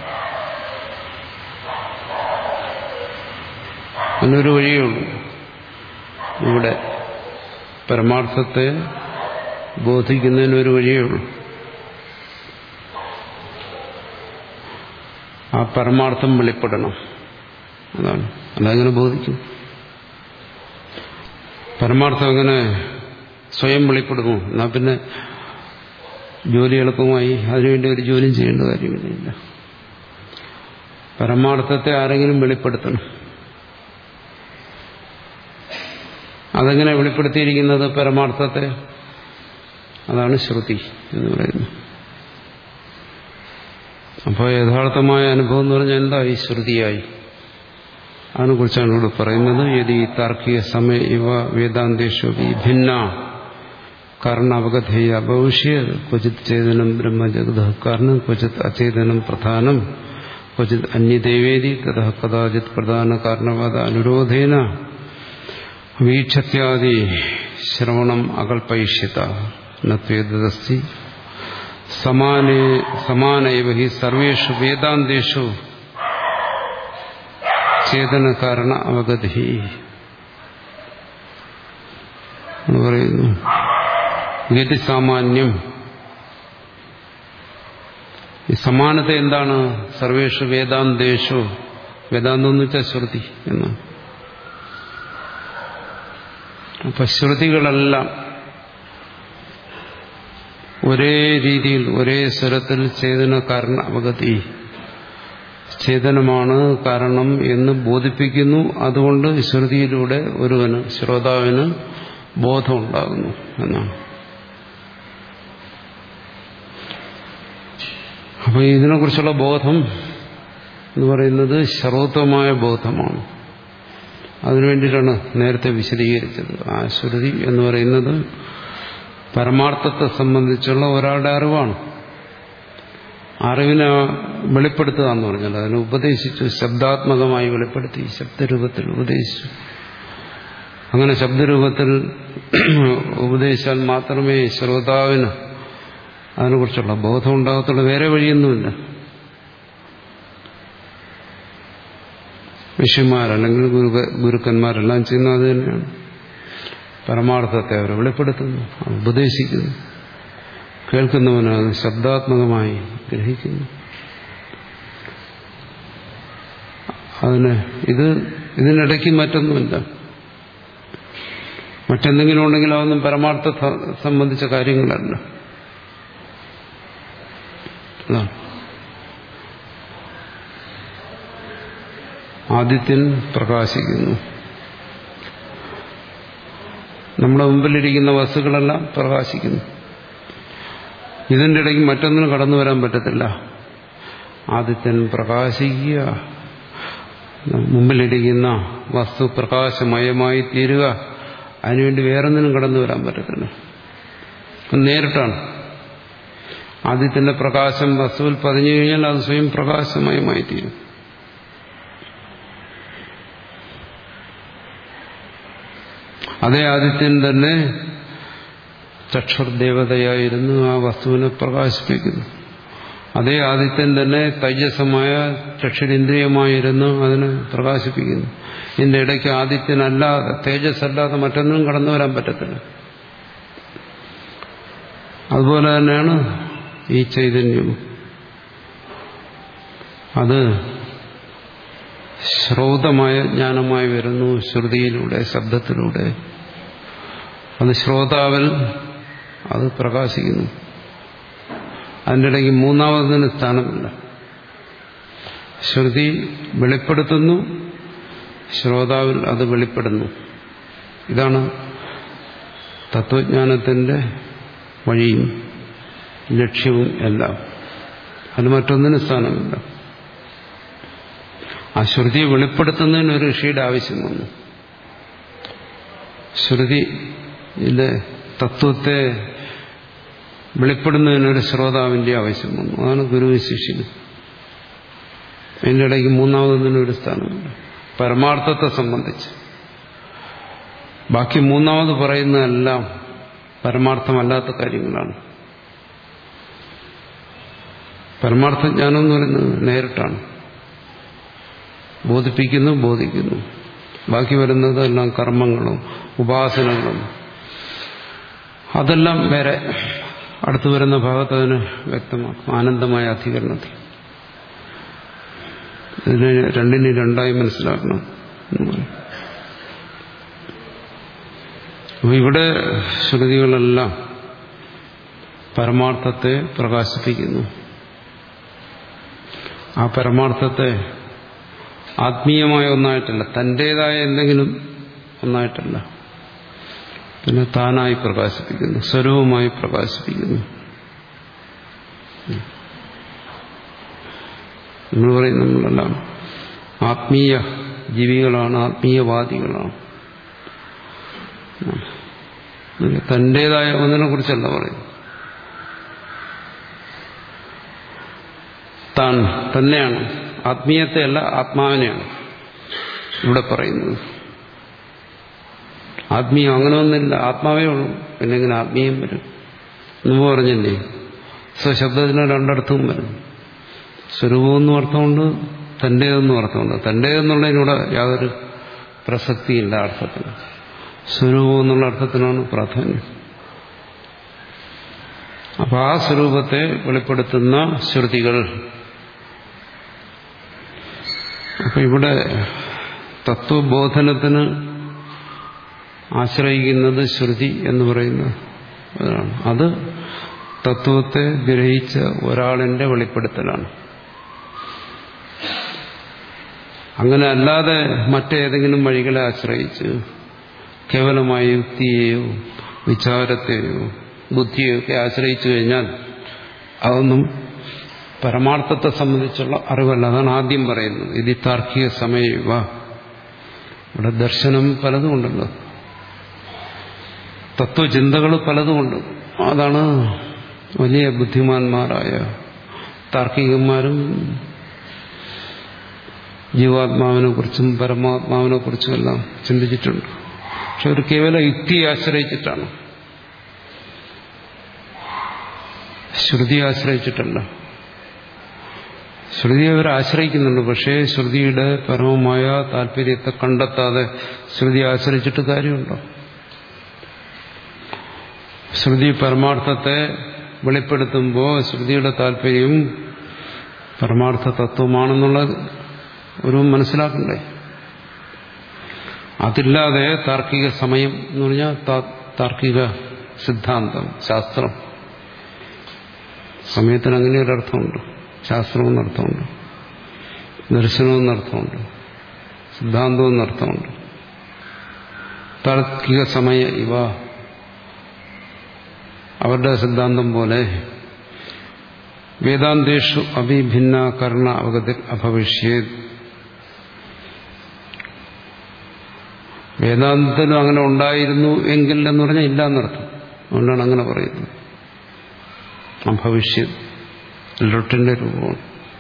അതിനൊരു വഴിയേ ഉള്ളൂ ഇവിടെ പരമാർത്ഥത്തെ ബോധിക്കുന്നതിനൊരു വഴിയേ ഉള്ളൂ ആ പരമാർത്ഥം വെളിപ്പെടണം അതാണ് അതങ്ങനെ ബോധിക്കും പരമാർത്ഥം എങ്ങനെ സ്വയം വെളിപ്പെടുമോ എന്നാൽ പിന്നെ ജോലി എളുപ്പമായി അതിനുവേണ്ടി ഒരു ജോലിയും ചെയ്യേണ്ട കാര്യമില്ല പരമാർത്ഥത്തെ ആരെങ്കിലും വെളിപ്പെടുത്തണം അതെങ്ങനെ വെളിപ്പെടുത്തിയിരിക്കുന്നത് പരമാർത്ഥത്തെ അതാണ് ശ്രുതി എന്ന് പറയുന്നത് അപ്പോൾ യഥാർത്ഥമായ അനുഭവം എന്ന് പറഞ്ഞാൽ എന്തായി ശ്രുതിയായി അതിനെക്കുറിച്ചാണ് ഇവിടെ പറയുന്നത് യതി താർക്കിക സമയ ഇവ വേദാന്തേഷു ഭിന്ന കാരണാവഗധേയ ഭവിഷ്യ ക്വചിത് ചേതനം ബ്രഹ്മജഗത കാരണം ക്വചിത് അചേതനം പ്രധാനം ക്വചിത് അന്യദേവേദി തഥ കഥാചിത് പ്രധാന കാരണവാദ അനുരോധേന വീക്ഷത്യാദി ശ്രവണം അകൽപയിഷ്യത നേതസ്തി സമാനേ സമാനൈവ ഹി സർവേഷു വേദാന്തേഷു ചേതന കാരണ അവഗതി എന്ന് പറയുന്നു ഗതി സാമാന്യം ഈ സമാനത എന്താണ് സർവേഷു വേദാന്തേഷു വേദാന്തം എന്ന് വെച്ചാൽ ശ്രുതി എന്നാണ് അപ്പൊ ശ്രുതികളെല്ലാം ഒരേ രീതിയിൽ ഒരേ സ്വരത്തിൽ ചേതന കാരണ അവഗതി ചേതനമാണ് കാരണം എന്ന് ബോധിപ്പിക്കുന്നു അതുകൊണ്ട് ശ്രുതിയിലൂടെ ഒരുവന് ശ്രോതാവിന് ബോധമുണ്ടാകുന്നു എന്നാണ് അപ്പൊ ഇതിനെക്കുറിച്ചുള്ള ബോധം എന്ന് പറയുന്നത് സർവത്വമായ ബോധമാണ് അതിനുവേണ്ടിയിട്ടാണ് നേരത്തെ വിശദീകരിച്ചത് ആ ശ്രുതി എന്ന് പറയുന്നത് പരമാർത്ഥത്തെ സംബന്ധിച്ചുള്ള ഒരാളുടെ അറിവാണ് അറിവിനെ വെളിപ്പെടുത്തുക എന്ന് പറഞ്ഞാൽ അതിനെ ഉപദേശിച്ചു ശബ്ദാത്മകമായി വെളിപ്പെടുത്തി ശബ്ദരൂപത്തിൽ ഉപദേശിച്ചു അങ്ങനെ ശബ്ദരൂപത്തിൽ ഉപദേശിച്ചാൽ മാത്രമേ ശ്രോതാവിന് അതിനെക്കുറിച്ചുള്ള ബോധം ഉണ്ടാകത്തുള്ളൂ വേറെ വഴിയൊന്നുമില്ല ഋഷിമാരല്ലെങ്കിൽ ഗുരു ഗുരുക്കന്മാരെല്ലാം ചെയ്യുന്നത് അത് തന്നെയാണ് പരമാർത്ഥത്തെ അവർ വെളിപ്പെടുത്തുന്നു ഉപദേശിക്കുന്നു കേൾക്കുന്നവനത് ശബ്ദാത്മകമായി ഗ്രഹിക്കുന്നു അതിന് ഇത് ഇതിനിടയ്ക്ക് മറ്റൊന്നുമില്ല മറ്റെന്തെങ്കിലും ഉണ്ടെങ്കിൽ അതൊന്നും പരമാർത്ഥ സംബന്ധിച്ച കാര്യങ്ങളല്ല അതാണ് ആദിത്യൻ പ്രകാശിക്കുന്നു നമ്മുടെ മുമ്പിലിരിക്കുന്ന വസ്തുക്കളെല്ലാം പ്രകാശിക്കുന്നു ഇതിൻ്റെ ഇടയ്ക്ക് മറ്റൊന്നിനും കടന്നു വരാൻ പറ്റത്തില്ല ആദിത്യൻ പ്രകാശിക്കുക മുമ്പിലിരിക്കുന്ന വസ്തു പ്രകാശമയമായി തീരുക അതിനുവേണ്ടി വേറൊന്നിനും കടന്നു വരാൻ പറ്റത്തില്ല നേരിട്ടാണ് ആദ്യത്തിന്റെ പ്രകാശം വസ്തുവിൽ പതിഞ്ഞു കഴിഞ്ഞാൽ അത് സ്വയം പ്രകാശമയമായി തീരും അതേ ആദിത്യൻ തന്നെ ചക്ഷുർ ദേവതയായിരുന്നു ആ വസ്തുവിനെ പ്രകാശിപ്പിക്കുന്നു അതേ ആദിത്യൻ തന്നെ തൈജസമായ ചക്ഷുരിന്ദ്രിയമായിരുന്നു അതിനെ പ്രകാശിപ്പിക്കുന്നു ഇതിന്റെ ഇടയ്ക്ക് ആദിത്യനല്ലാതെ തേജസ് അല്ലാതെ മറ്റൊന്നും കടന്നു വരാൻ പറ്റത്തില്ല അതുപോലെ തന്നെയാണ് ഈ ചൈതന്യം അത് ശ്രോതമായ ജ്ഞാനമായി വരുന്നു ശ്രുതിയിലൂടെ ശബ്ദത്തിലൂടെ അത് ശ്രോതാവിൽ അത് പ്രകാശിക്കുന്നു അതിൻ്റെ ഇടയ്ക്ക് മൂന്നാമതിന് സ്ഥാനമില്ല ശ്രുതി വെളിപ്പെടുത്തുന്നു ശ്രോതാവിൽ അത് വെളിപ്പെടുന്നു ഇതാണ് തത്വജ്ഞാനത്തിൻ്റെ വഴിയും ലക്ഷ്യവും എല്ലാം അത് മറ്റൊന്നിന് സ്ഥാനമില്ല ആ ശ്രുതിയെ വെളിപ്പെടുത്തുന്നതിന് ഒരു ഋഷിയുടെ ആവശ്യം വന്നു ശ്രുതിയിലെ തത്വത്തെ വെളിപ്പെടുന്നതിനൊരു ശ്രോതാവിന്റെ ആവശ്യം വന്നു അതാണ് ഗുരുവും ശിഷ്യനും അതിൻ്റെ ഇടയ്ക്ക് മൂന്നാമതൊന്നിനൊരു സ്ഥാനമില്ല പരമാർത്ഥത്തെ സംബന്ധിച്ച് ബാക്കി മൂന്നാമത് പറയുന്നതെല്ലാം പരമാർത്ഥമല്ലാത്ത കാര്യങ്ങളാണ് പരമാർത്ഥജ്ഞാനം എന്ന് പറയുന്നത് നേരിട്ടാണ് ബോധിപ്പിക്കുന്നു ബോധിക്കുന്നു ബാക്കി വരുന്നത് എല്ലാം കർമ്മങ്ങളും ഉപാസനകളും അതെല്ലാം വേറെ അടുത്തു വരുന്ന ഭാഗത്ത് അതിന് വ്യക്തമാക്കും ആനന്ദമായ അധികരണത്തിൽ ഇതിനെ രണ്ടിനെ രണ്ടായി മനസ്സിലാക്കണം എന്ന് പറയും അപ്പൊ ഇവിടെ ശ്രുതികളെല്ലാം പരമാർത്ഥത്തെ പ്രകാശിപ്പിക്കുന്നു ആ പരമാർത്ഥത്തെ ആത്മീയമായ ഒന്നായിട്ടല്ല തന്റേതായ എന്തെങ്കിലും ഒന്നായിട്ടല്ല പിന്നെ താനായി പ്രകാശിപ്പിക്കുന്നു സ്വരൂപമായി പ്രകാശിപ്പിക്കുന്നു നമ്മൾ പറയും നമ്മളെല്ലാം ആത്മീയ ജീവികളാണ് ആത്മീയവാദികളാണ് തന്റേതായ ഒന്നിനെ കുറിച്ചല്ല പറയും താൻ തന്നെയാണ് ആത്മീയത്തെയല്ല ആത്മാവിനെയാണ് ഇവിടെ പറയുന്നത് ആത്മീയം അങ്ങനെ ഒന്നില്ല ആത്മാവേ ഉള്ളൂ പിന്നെ ഇങ്ങനെ ആത്മീയം വരും മുമ്പ് പറഞ്ഞില്ലേ സ്വശബ്ദത്തിന് രണ്ടർത്ഥവും വരും സ്വരൂപമെന്നും അർത്ഥമുണ്ട് തൻ്റേതെന്നും അർത്ഥമുണ്ട് തൻ്റേതെന്നുള്ളതിനൂടെ യാതൊരു പ്രസക്തിയില്ല അർത്ഥത്തിന് സ്വരൂപം എന്നുള്ള അർത്ഥത്തിനാണ് പ്രാധാന്യം അപ്പൊ ആ സ്വരൂപത്തെ വെളിപ്പെടുത്തുന്ന ശ്രുതികൾ അപ്പൊ ഇവിടെ തത്വബോധനത്തിന് ആശ്രയിക്കുന്നത് ശ്രുതി എന്ന് പറയുന്നത് അതാണ് അത് തത്വത്തെ ഗ്രഹിച്ച ഒരാളിന്റെ വെളിപ്പെടുത്തലാണ് അങ്ങനെ അല്ലാതെ മറ്റേതെങ്കിലും വഴികളെ ആശ്രയിച്ച് കേവലമായ യുക്തിയെയോ വിചാരത്തെയോ ബുദ്ധിയെയോ ഒക്കെ ആശ്രയിച്ചു കഴിഞ്ഞാൽ അതൊന്നും പരമാർത്ഥത്തെ സംബന്ധിച്ചുള്ള അറിവല്ല അതാണ് ആദ്യം പറയുന്നത് ഇത് താർക്കിക സമയവ ഇവിടെ ദർശനം പലതുമുണ്ടല്ലോ തത്വചിന്തകൾ പലതുമുണ്ട് അതാണ് വലിയ ബുദ്ധിമാന്മാരായ താർക്കികന്മാരും ജീവാത്മാവിനെ കുറിച്ചും പരമാത്മാവിനെ കുറിച്ചും എല്ലാം ചിന്തിച്ചിട്ടുണ്ട് പക്ഷെ ഒരു കേവല യുക്തിയെ ആശ്രയിച്ചിട്ടാണ് ശ്രുതിയെ ആശ്രയിച്ചിട്ടല്ല ശ്രുതിയെ അവർ ആശ്രയിക്കുന്നുണ്ട് പക്ഷേ ശ്രുതിയുടെ പരമമായ താല്പര്യത്തെ കണ്ടെത്താതെ ശ്രുതി ആശ്രയിച്ചിട്ട് കാര്യമുണ്ടോ ശ്രുതി പരമാർത്ഥത്തെ വെളിപ്പെടുത്തുമ്പോൾ ശ്രുതിയുടെ താല്പര്യം പരമാർത്ഥ തത്വമാണെന്നുള്ളത് ഒരു മനസ്സിലാക്കണ്ടേ അതില്ലാതെ താർക്കിക സമയം എന്ന് പറഞ്ഞാൽ താർക്കിക സിദ്ധാന്തം ശാസ്ത്രം സമയത്തിന് അങ്ങനെ ഒരർത്ഥമുണ്ട് ശാസ്ത്രം എന്നർത്ഥമുണ്ട് ദർശനം എന്നർത്ഥമുണ്ട് സിദ്ധാന്തം എന്നർത്ഥമുണ്ട് താർക്കിക സമയ ഇവ അവരുടെ സിദ്ധാന്തം പോലെ വേദാന്തേഷു അഭിഭിന്ന കർണ അവഗതി അഭവിഷ്യത് വേദാന്തത്തിലും അങ്ങനെ ഉണ്ടായിരുന്നു എങ്കിൽ എന്ന് പറഞ്ഞാൽ ഇല്ല എന്നർത്ഥം അതുകൊണ്ടാണ് അങ്ങനെ പറയുന്നത് അഭവിഷ്യത് ലൊട്ടിന്റെ രൂപമാണ്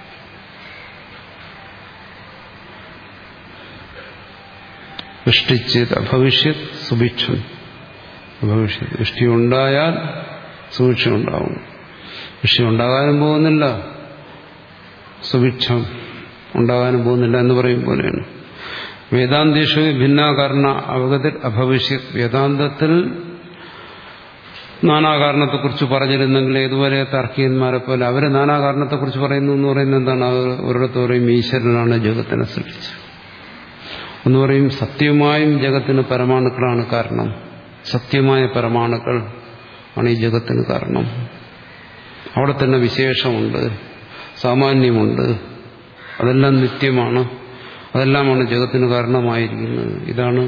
വൃഷ്ടിച്ചത് അഭവിഷ്യത് സുഭിക്ഷം അഭവിഷ്യത് വൃഷ്ടി ഉണ്ടായാൽ സുഭിക്ഷം ഉണ്ടാവും വൃഷ്ടി ഉണ്ടാകാനും പോകുന്നില്ല സുഭിക്ഷം ഉണ്ടാകാനും പോകുന്നില്ല എന്ന് പറയും പോലെയാണ് വേദാന്തേഷു ഭിന്നാകാരണ അവഗതിൽ അഭവിഷ്യത് വേദാന്തത്തിൽ നാനാകാരണത്തെക്കുറിച്ച് പറഞ്ഞിരുന്നെങ്കിൽ ഇതുവരെ തർക്കീയന്മാരെ പോലെ അവർ നാനാകാരണത്തെക്കുറിച്ച് പറയുന്നു എന്ന് പറയുന്നത് എന്താണ് അവർ ഒരിടത്ത് പറയും ഈശ്വരനാണ് ജഗത്തിനെ സൃഷ്ടിച്ചത് എന്ന് പറയും സത്യമായും ജഗത്തിന് പരമാണുക്കളാണ് കാരണം സത്യമായ പരമാണുക്കൾ ആണ് ഈ ജഗത്തിന് കാരണം അവിടെ തന്നെ വിശേഷമുണ്ട് സാമാന്യമുണ്ട് അതെല്ലാം നിത്യമാണ് അതെല്ലാമാണ് ജഗത്തിന് കാരണമായിരിക്കുന്നത് ഇതാണ്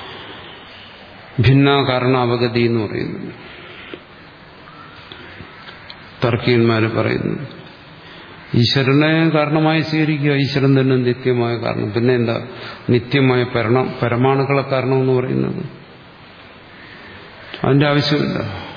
ഭിന്ന കാരണാവഗതി എന്ന് പറയുന്നത് തർക്കീന്മാർ പറയുന്നത് ഈശ്വരനെ കാരണമായി സ്വീകരിക്കുക ഈശ്വരൻ തന്നെ നിത്യമായ കാരണം പിന്നെ എന്താ നിത്യമായ പരണ പരമാണുക്കളെ കാരണം എന്ന് പറയുന്നത് അതിന്റെ ആവശ്യമില്ല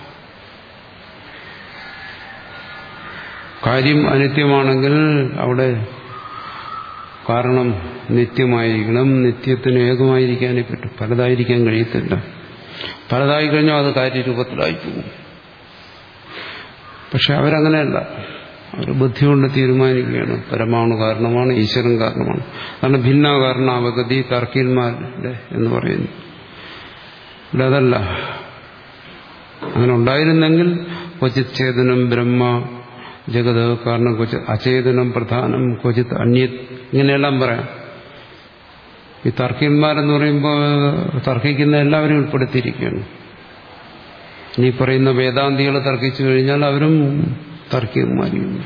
കാര്യം അനിത്യമാണെങ്കിൽ അവിടെ കാരണം നിത്യമായിരിക്കണം നിത്യത്തിന് ഏകമായിരിക്കാനേ പറ്റും പലതായിരിക്കാൻ കഴിയത്തില്ല പലതായി കഴിഞ്ഞാൽ അത് കാര്യരൂപത്തിലായി പോകും പക്ഷെ അവരങ്ങനെയല്ല അവർ ബുദ്ധി കൊണ്ട് തീരുമാനിക്കുകയാണ് പരമാണു കാരണമാണ് ഈശ്വരൻ കാരണമാണ് അതാണ് ഭിന്ന കാരണാവഗതി തർക്കീന്മാരുടെ എന്ന് പറയുന്നു ഇവിടെ അതല്ല അങ്ങനെ ഉണ്ടായിരുന്നെങ്കിൽ ക്വചിത് ചേതനം ബ്രഹ്മ ജഗത് കാരണം ക്വചിത് അചേതനം പ്രധാനം ക്വചിത് അന്യത് ഇങ്ങനെയെല്ലാം പറയാം ഈ തർക്കീന്മാരെന്ന് പറയുമ്പോൾ തർക്കിക്കുന്ന എല്ലാവരും ഉൾപ്പെടുത്തിയിരിക്കുകയാണ് ഇനി പറയുന്ന വേദാന്തികളെ തർക്കിച്ചു കഴിഞ്ഞാൽ അവരും തർക്കികന്മാരിക്കുന്നു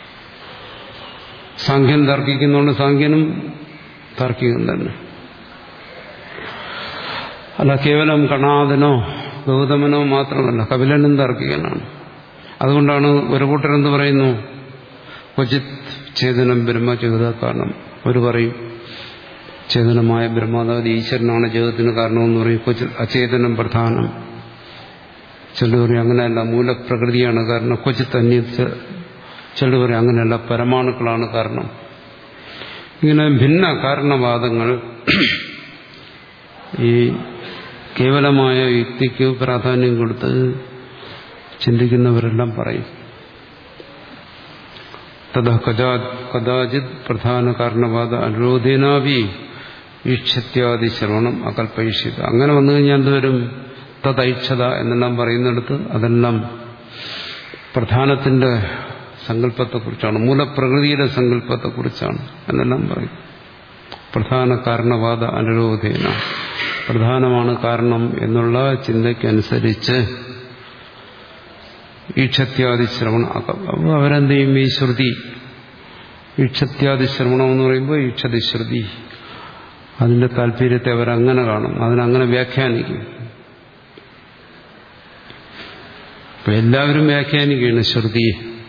സാഖ്യൻ തർക്കിക്കുന്നുണ്ട് സാഖ്യനും തർക്കികം തന്നെ അല്ല കേവലം കണാദനോ ഗൗതമനോ മാത്രമല്ല കപിലനും തർക്കികനാണ് അതുകൊണ്ടാണ് ഒരു കൂട്ടരെന്ത് പറയുന്നു ക്വചിത് ചേതനം ബ്രഹ്മ ചെയ്ത കാരണം ഒരു പറയും ചേതനമായ ബ്രഹ്മാതാവ് ഈശ്വരനാണ് ജഗത്തിന് കാരണമെന്ന് പറയും കൊച്ചു അചേതനം പ്രധാനം ചിലർ പറയും അങ്ങനെയല്ല മൂലപ്രകൃതിയാണ് കാരണം കൊച്ചിത്ത് അന്യ ചിലർ പറയും അങ്ങനെയല്ല പരമാണുക്കളാണ് കാരണം ഇങ്ങനെ ഭിന്ന കാരണവാദങ്ങൾ ഈ കേവലമായ യുക്തിക്ക് പ്രാധാന്യം കൊടുത്ത് ചിന്തിക്കുന്നവരെല്ലാം പറയും തഥാ കഥാചിത് പ്രധാന കാരണവാദ അനുരോധേനാവി ഈക്ഷത്യാദി ശ്രവണം അകൽപൈക്ഷിത അങ്ങനെ വന്നു കഴിഞ്ഞാൽ എന്തുവരും തദൈക്ഷത എന്നെല്ലാം പറയുന്നിടത്ത് അതെല്ലാം പ്രധാനത്തിന്റെ സങ്കല്പത്തെക്കുറിച്ചാണ് മൂലപ്രകൃതിയുടെ സങ്കല്പത്തെക്കുറിച്ചാണ് എന്നെല്ലാം പറയും പ്രധാന കാരണവാദ അനുരോധേന പ്രധാനമാണ് കാരണം എന്നുള്ള ചിന്തയ്ക്കനുസരിച്ച് ഈക്ഷത്യാദി ശ്രവണം അപ്പോൾ അവരെന്ത് ചെയ്യും ഈ ശ്രുതി ഈക്ഷത്യാദി ശ്രവണം എന്ന് പറയുമ്പോൾ ഈക്ഷതി ശ്രുതി അതിന്റെ താല്പര്യത്തെ അവരങ്ങനെ കാണും അതിനങ്ങനെ വ്യാഖ്യാനിക്കും ഇപ്പൊ എല്ലാവരും വ്യാഖ്യാനിക്കുകയാണ് ശ്രുതി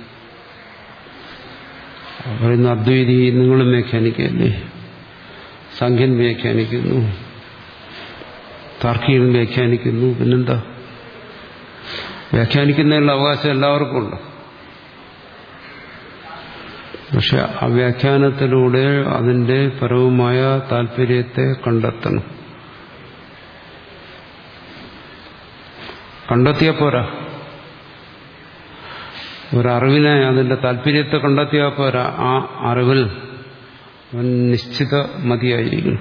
പറയുന്ന അദ്വൈതി നിങ്ങളും വ്യാഖ്യാനിക്കല്ലേ സംഖ്യൻ വ്യാഖ്യാനിക്കുന്നു താർക്കികൻ വ്യാഖ്യാനിക്കുന്നു പിന്നെന്താ വ്യാഖ്യാനിക്കുന്നതിനുള്ള അവകാശം എല്ലാവർക്കും ഉണ്ട് പക്ഷെ ആ വ്യാഖ്യാനത്തിലൂടെ അതിന്റെ പരവുമായ താല്പര്യത്തെ കണ്ടെത്തണം കണ്ടെത്തിയ പോരാ ഒരറിവിനെ അതിന്റെ താല്പര്യത്തെ കണ്ടെത്തിയാൽ പോരാ ആ അറിവിൽ അവൻ നിശ്ചിത മതിയായിരിക്കണം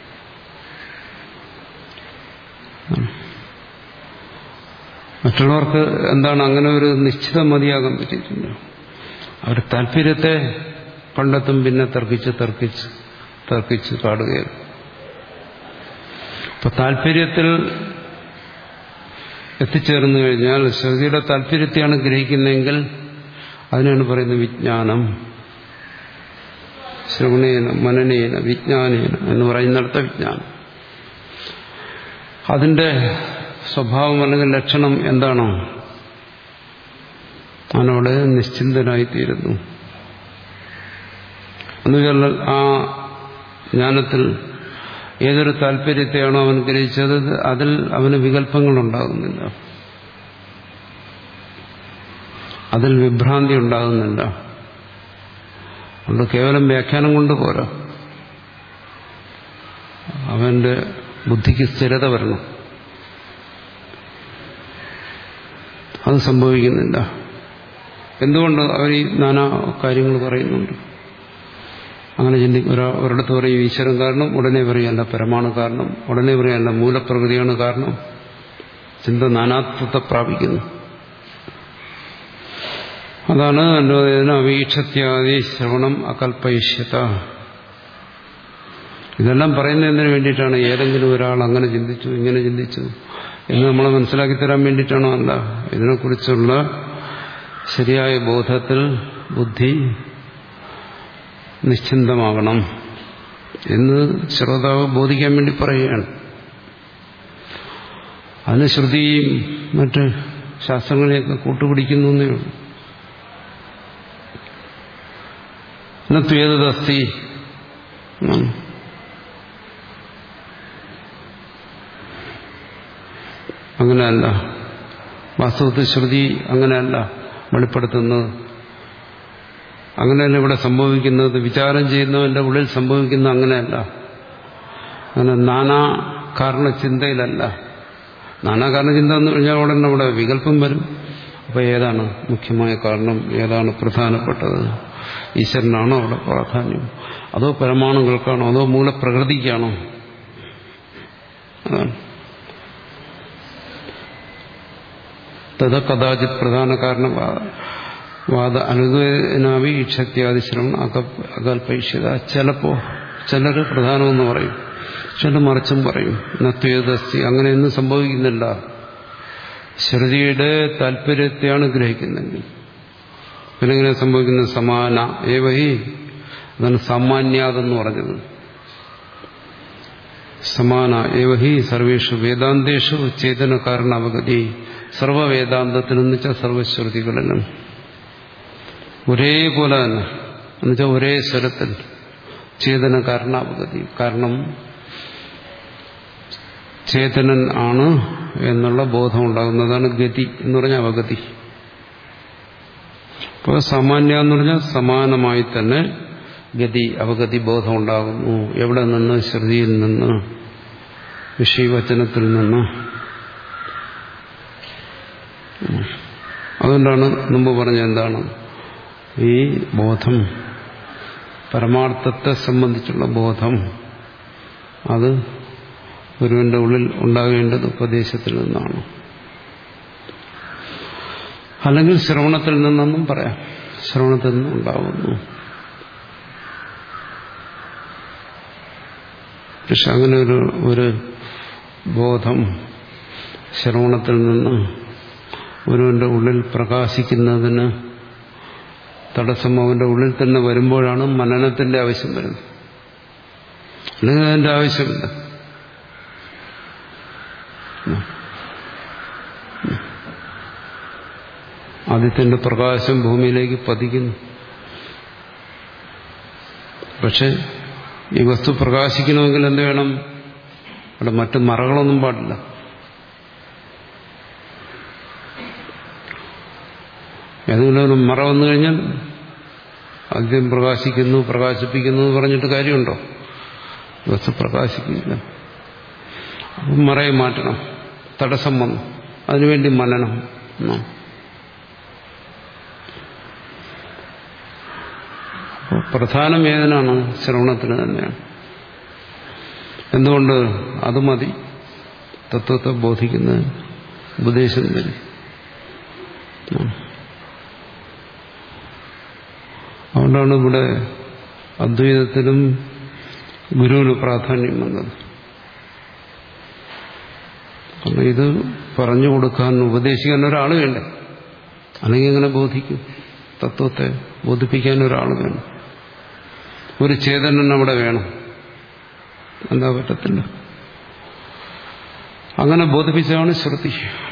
മറ്റുള്ളവർക്ക് എന്താണ് അങ്ങനെ ഒരു നിശ്ചിത മതിയാകാൻ പറ്റിയിട്ടില്ല അവർ താല്പര്യത്തെ കണ്ടെത്തും പിന്നെ തർക്കിച്ച് തർക്കിച്ച് തർക്കിച്ച് കാടുകയാണ് അപ്പൊ താല്പര്യത്തിൽ എത്തിച്ചേർന്നു കഴിഞ്ഞാൽ ശ്രുതിയുടെ താല്പര്യത്തെയാണ് ഗ്രഹിക്കുന്നതെങ്കിൽ അതിനാണ് പറയുന്നത് വിജ്ഞാനം ശ്രവണേന മനനേന വിജ്ഞാനേന എന്ന് പറയുന്നിടത്ത വിജ്ഞാനം അതിന്റെ സ്വഭാവം അല്ലെങ്കിൽ ലക്ഷണം എന്താണോ അവനവിടെ നിശ്ചിന്തനായിത്തീരുന്നു എന്നുവെച്ചാൽ ആ ജ്ഞാനത്തിൽ ഏതൊരു താല്പര്യത്തെയാണോ അവൻ ഗ്രഹിച്ചത് അതിൽ അവന് വികല്പങ്ങളുണ്ടാകുന്നില്ല അതിൽ വിഭ്രാന്തി ഉണ്ടാകുന്നില്ല അതുകൊണ്ട് കേവലം വ്യാഖ്യാനം കൊണ്ട് പോരാ അവന്റെ ബുദ്ധിക്ക് സ്ഥിരത വരണം അത് സംഭവിക്കുന്നില്ല എന്തുകൊണ്ട് അവർ ഈ നാനാ കാര്യങ്ങൾ പറയുന്നുണ്ട് അങ്ങനെ ചിന്തി ഒരാ ഒരിടത്ത് പറയും ഈശ്വരൻ കാരണം ഉടനെ പറയല്ല പരമാണു കാരണം ഉടനെ പറയല്ല മൂലപ്രകൃതിയാണ് കാരണം ചിന്ത നാനാത്വത്തെ പ്രാപിക്കുന്നു അതാണ് അന്വോദന അവീക്ഷത്യാദി ശ്രവണം അകൽപയിഷ്യത ഇതെല്ലാം പറയുന്നതിന് വേണ്ടിയിട്ടാണ് ഏതെങ്കിലും ഒരാൾ അങ്ങനെ ചിന്തിച്ചു ഇങ്ങനെ ചിന്തിച്ചു എന്ന് നമ്മളെ മനസ്സിലാക്കി തരാൻ വേണ്ടിയിട്ടാണോ അല്ല ഇതിനെക്കുറിച്ചുള്ള ശരിയായ ബോധത്തിൽ ബുദ്ധി നിശ്ചിന്തമാകണം എന്ന് ശ്രോതാവ് ബോധിക്കാൻ വേണ്ടി പറയുകയാണ് അതിന് ശ്രുതിയും മറ്റ് ശാസ്ത്രങ്ങളെയൊക്കെ കൂട്ടുപിടിക്കുന്നു എന്നേ ഉള്ളൂ നത്വേതസ്തി അങ്ങനെയല്ല വാസ്തവത്തിൽ ശ്രുതി അങ്ങനെയല്ല വെളിപ്പെടുത്തുന്നത് അങ്ങനെയല്ല ഇവിടെ സംഭവിക്കുന്നത് വിചാരം ചെയ്യുന്നവന്റെ ഉള്ളിൽ സംഭവിക്കുന്ന അങ്ങനെയല്ല അങ്ങനെ നാനാ കാരണ ചിന്തയിലല്ല നാനാ കാരണ ചിന്ത എന്ന് കഴിഞ്ഞാൽ ഉടനെ അവിടെ വികല്പം വരും അപ്പോൾ ഏതാണ് മുഖ്യമായ കാരണം ഏതാണ് പ്രധാനപ്പെട്ടത് ഈശ്വരനാണോ അവിടെ പ്രാധാന്യം അതോ പരമാണുകൾക്കാണോ അതോ മൂലപ്രകൃതിക്കാണോ അതാണ് തഥ കഥാചിത് പ്രധാന കാരണം വാദ അനുദനാവി ഈക്ഷത്യാദി ശ്രവണം അകൽപൈഷ്യത ചിലപ്പോ ചിലർ പ്രധാനമെന്ന് പറയും ചിലർ മറിച്ചും പറയും നത്വേദസ്തി അങ്ങനെയൊന്നും സംഭവിക്കുന്നില്ല ശ്രുതിയുടെ താല്പര്യത്തെയാണ് ഗ്രഹിക്കുന്നെങ്കിൽ പിന്നെ ഇങ്ങനെ സംഭവിക്കുന്നത് സമാന ഏവഹി അതാണ് സാമാന്യാതെന്ന് പറഞ്ഞത് സമാന ഏവഹി സർവേഷു വേദാന്തേഷു ചേതന കാരണാവഗതി സർവവേദാന്തത്തിനെന്ന് വെച്ചാൽ സർവശ്രുതികളിലും ഒരേപോലെ തന്നെ എന്നുവെച്ചാൽ ഒരേ സ്വരത്തിൽ ചേതന കാരണാവഗതി കാരണം ചേതനൻ ആണ് എന്നുള്ള ബോധം ഉണ്ടാകുന്നതാണ് ഗതി എന്ന് പറഞ്ഞ അവഗതി അപ്പോൾ സാമാന്യ എന്ന് പറഞ്ഞാൽ സമാനമായി തന്നെ ഗതി അവഗതി ബോധം ഉണ്ടാകുന്നു എവിടെ നിന്ന് ശ്രുതിയിൽ നിന്ന് വിഷയവചനത്തിൽ നിന്ന് അതുകൊണ്ടാണ് മുമ്പ് പറഞ്ഞ എന്താണ് ഈ ബോധം പരമാർത്ഥത്തെ സംബന്ധിച്ചുള്ള ബോധം അത് ഗുരുവിന്റെ ഉള്ളിൽ ഉണ്ടാകേണ്ടത് ഉപദേശത്തിൽ നിന്നാണ് അല്ലെങ്കിൽ ശ്രവണത്തിൽ നിന്നെന്നും പറയാം ശ്രവണത്തിൽ നിന്നും ഉണ്ടാകുന്നു പക്ഷെ അങ്ങനെ ഒരു ഒരു ബോധം ശ്രവണത്തിൽ നിന്ന് ഗുരുവിന്റെ ഉള്ളിൽ പ്രകാശിക്കുന്നതിന് തടസ്സം അവന്റെ ഉള്ളിൽ തന്നെ വരുമ്പോഴാണ് മനനത്തിന്റെ ആവശ്യം വരുന്നത് അല്ലെങ്കിൽ അതിന്റെ ആവശ്യമില്ല ആദ്യത്തിന്റെ പ്രകാശം ഭൂമിയിലേക്ക് പതിക്കുന്നു പക്ഷെ ഈ വസ്തു പ്രകാശിക്കണമെങ്കിൽ എന്ത് വേണം അവിടെ മറ്റു മറകളൊന്നും പാടില്ല ഏതെങ്കിലും ഒരു മറ വന്നു കഴിഞ്ഞാൽ ആദ്യം പ്രകാശിക്കുന്നു പ്രകാശിപ്പിക്കുന്നു എന്ന് പറഞ്ഞിട്ട് കാര്യമുണ്ടോ വസ്തു പ്രകാശിക്കില്ല അപ്പം മറയെ മാറ്റണം തടസ്സം വന്നു അതിനുവേണ്ടി മനനം എന്നോ പ്രധാനം ഏതിനാണ് ശ്രവണത്തിന് തന്നെയാണ് എന്തുകൊണ്ട് അത് മതി തത്വത്തെ ബോധിക്കുന്ന ഉപദേശം തന്നെ അതുകൊണ്ടാണ് ഇവിടെ അദ്വൈതത്തിലും ഗുരുവിന് പ്രാധാന്യം വന്നത് കാരണം ഇത് പറഞ്ഞു കൊടുക്കാൻ ഉപദേശിക്കാൻ ഒരാൾ വേണ്ടേ അല്ലെങ്കിൽ എങ്ങനെ ബോധിക്കും തത്വത്തെ ബോധിപ്പിക്കാൻ ഒരാൾ വേണം ഒരു ചേതനൻ അവിടെ വേണം എന്താ പറ്റത്തില്ല അങ്ങനെ ബോധിപ്പിച്ചാണ് ശ്രുതി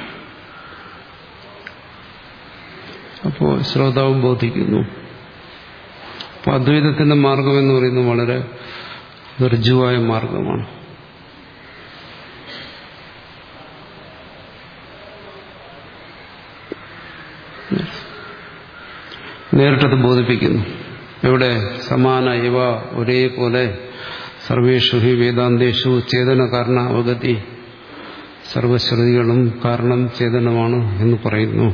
അപ്പോൾ ശ്രോതാവും ബോധിക്കുന്നു അപ്പൊ അദ്വൈതത്തിന്റെ മാർഗം എന്ന് പറയുന്നത് വളരെ ഋജുവായ മാർഗമാണ് നേരിട്ടത് ബോധിപ്പിക്കുന്നു എവിടെ സമാന ഇവ ഒരേപോലെ സർവേഷു ഹി വേദാന്തേഷു ചേതന കാരണ അവഗതി സർവശ്രുതികളും കാരണം ചേതനമാണ് എന്ന് പറയുന്നു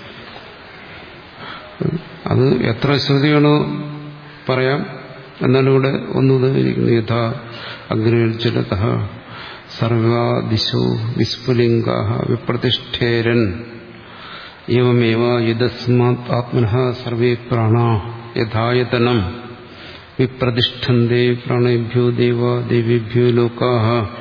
അത് എത്ര ശ്രുതികളോ പറയാം എന്നാലും ഇവിടെ ഒന്നുതയിരിക്കുന്നു യഥാ അഗ്നിർജ്വലത സർവാദിശോ വിസ്ഫുലിംഗ വിപ്രതിഷ്ഠേരൻ ഏവമേവ യദസ്മാത് ആത്മന സർവേ പ്രാണ യഥായതനം വിപ്രതിഷ്ഠന്തി പ്രാണേഭ്യോ ദേവ ദേവേഭ്യോ ലോകാ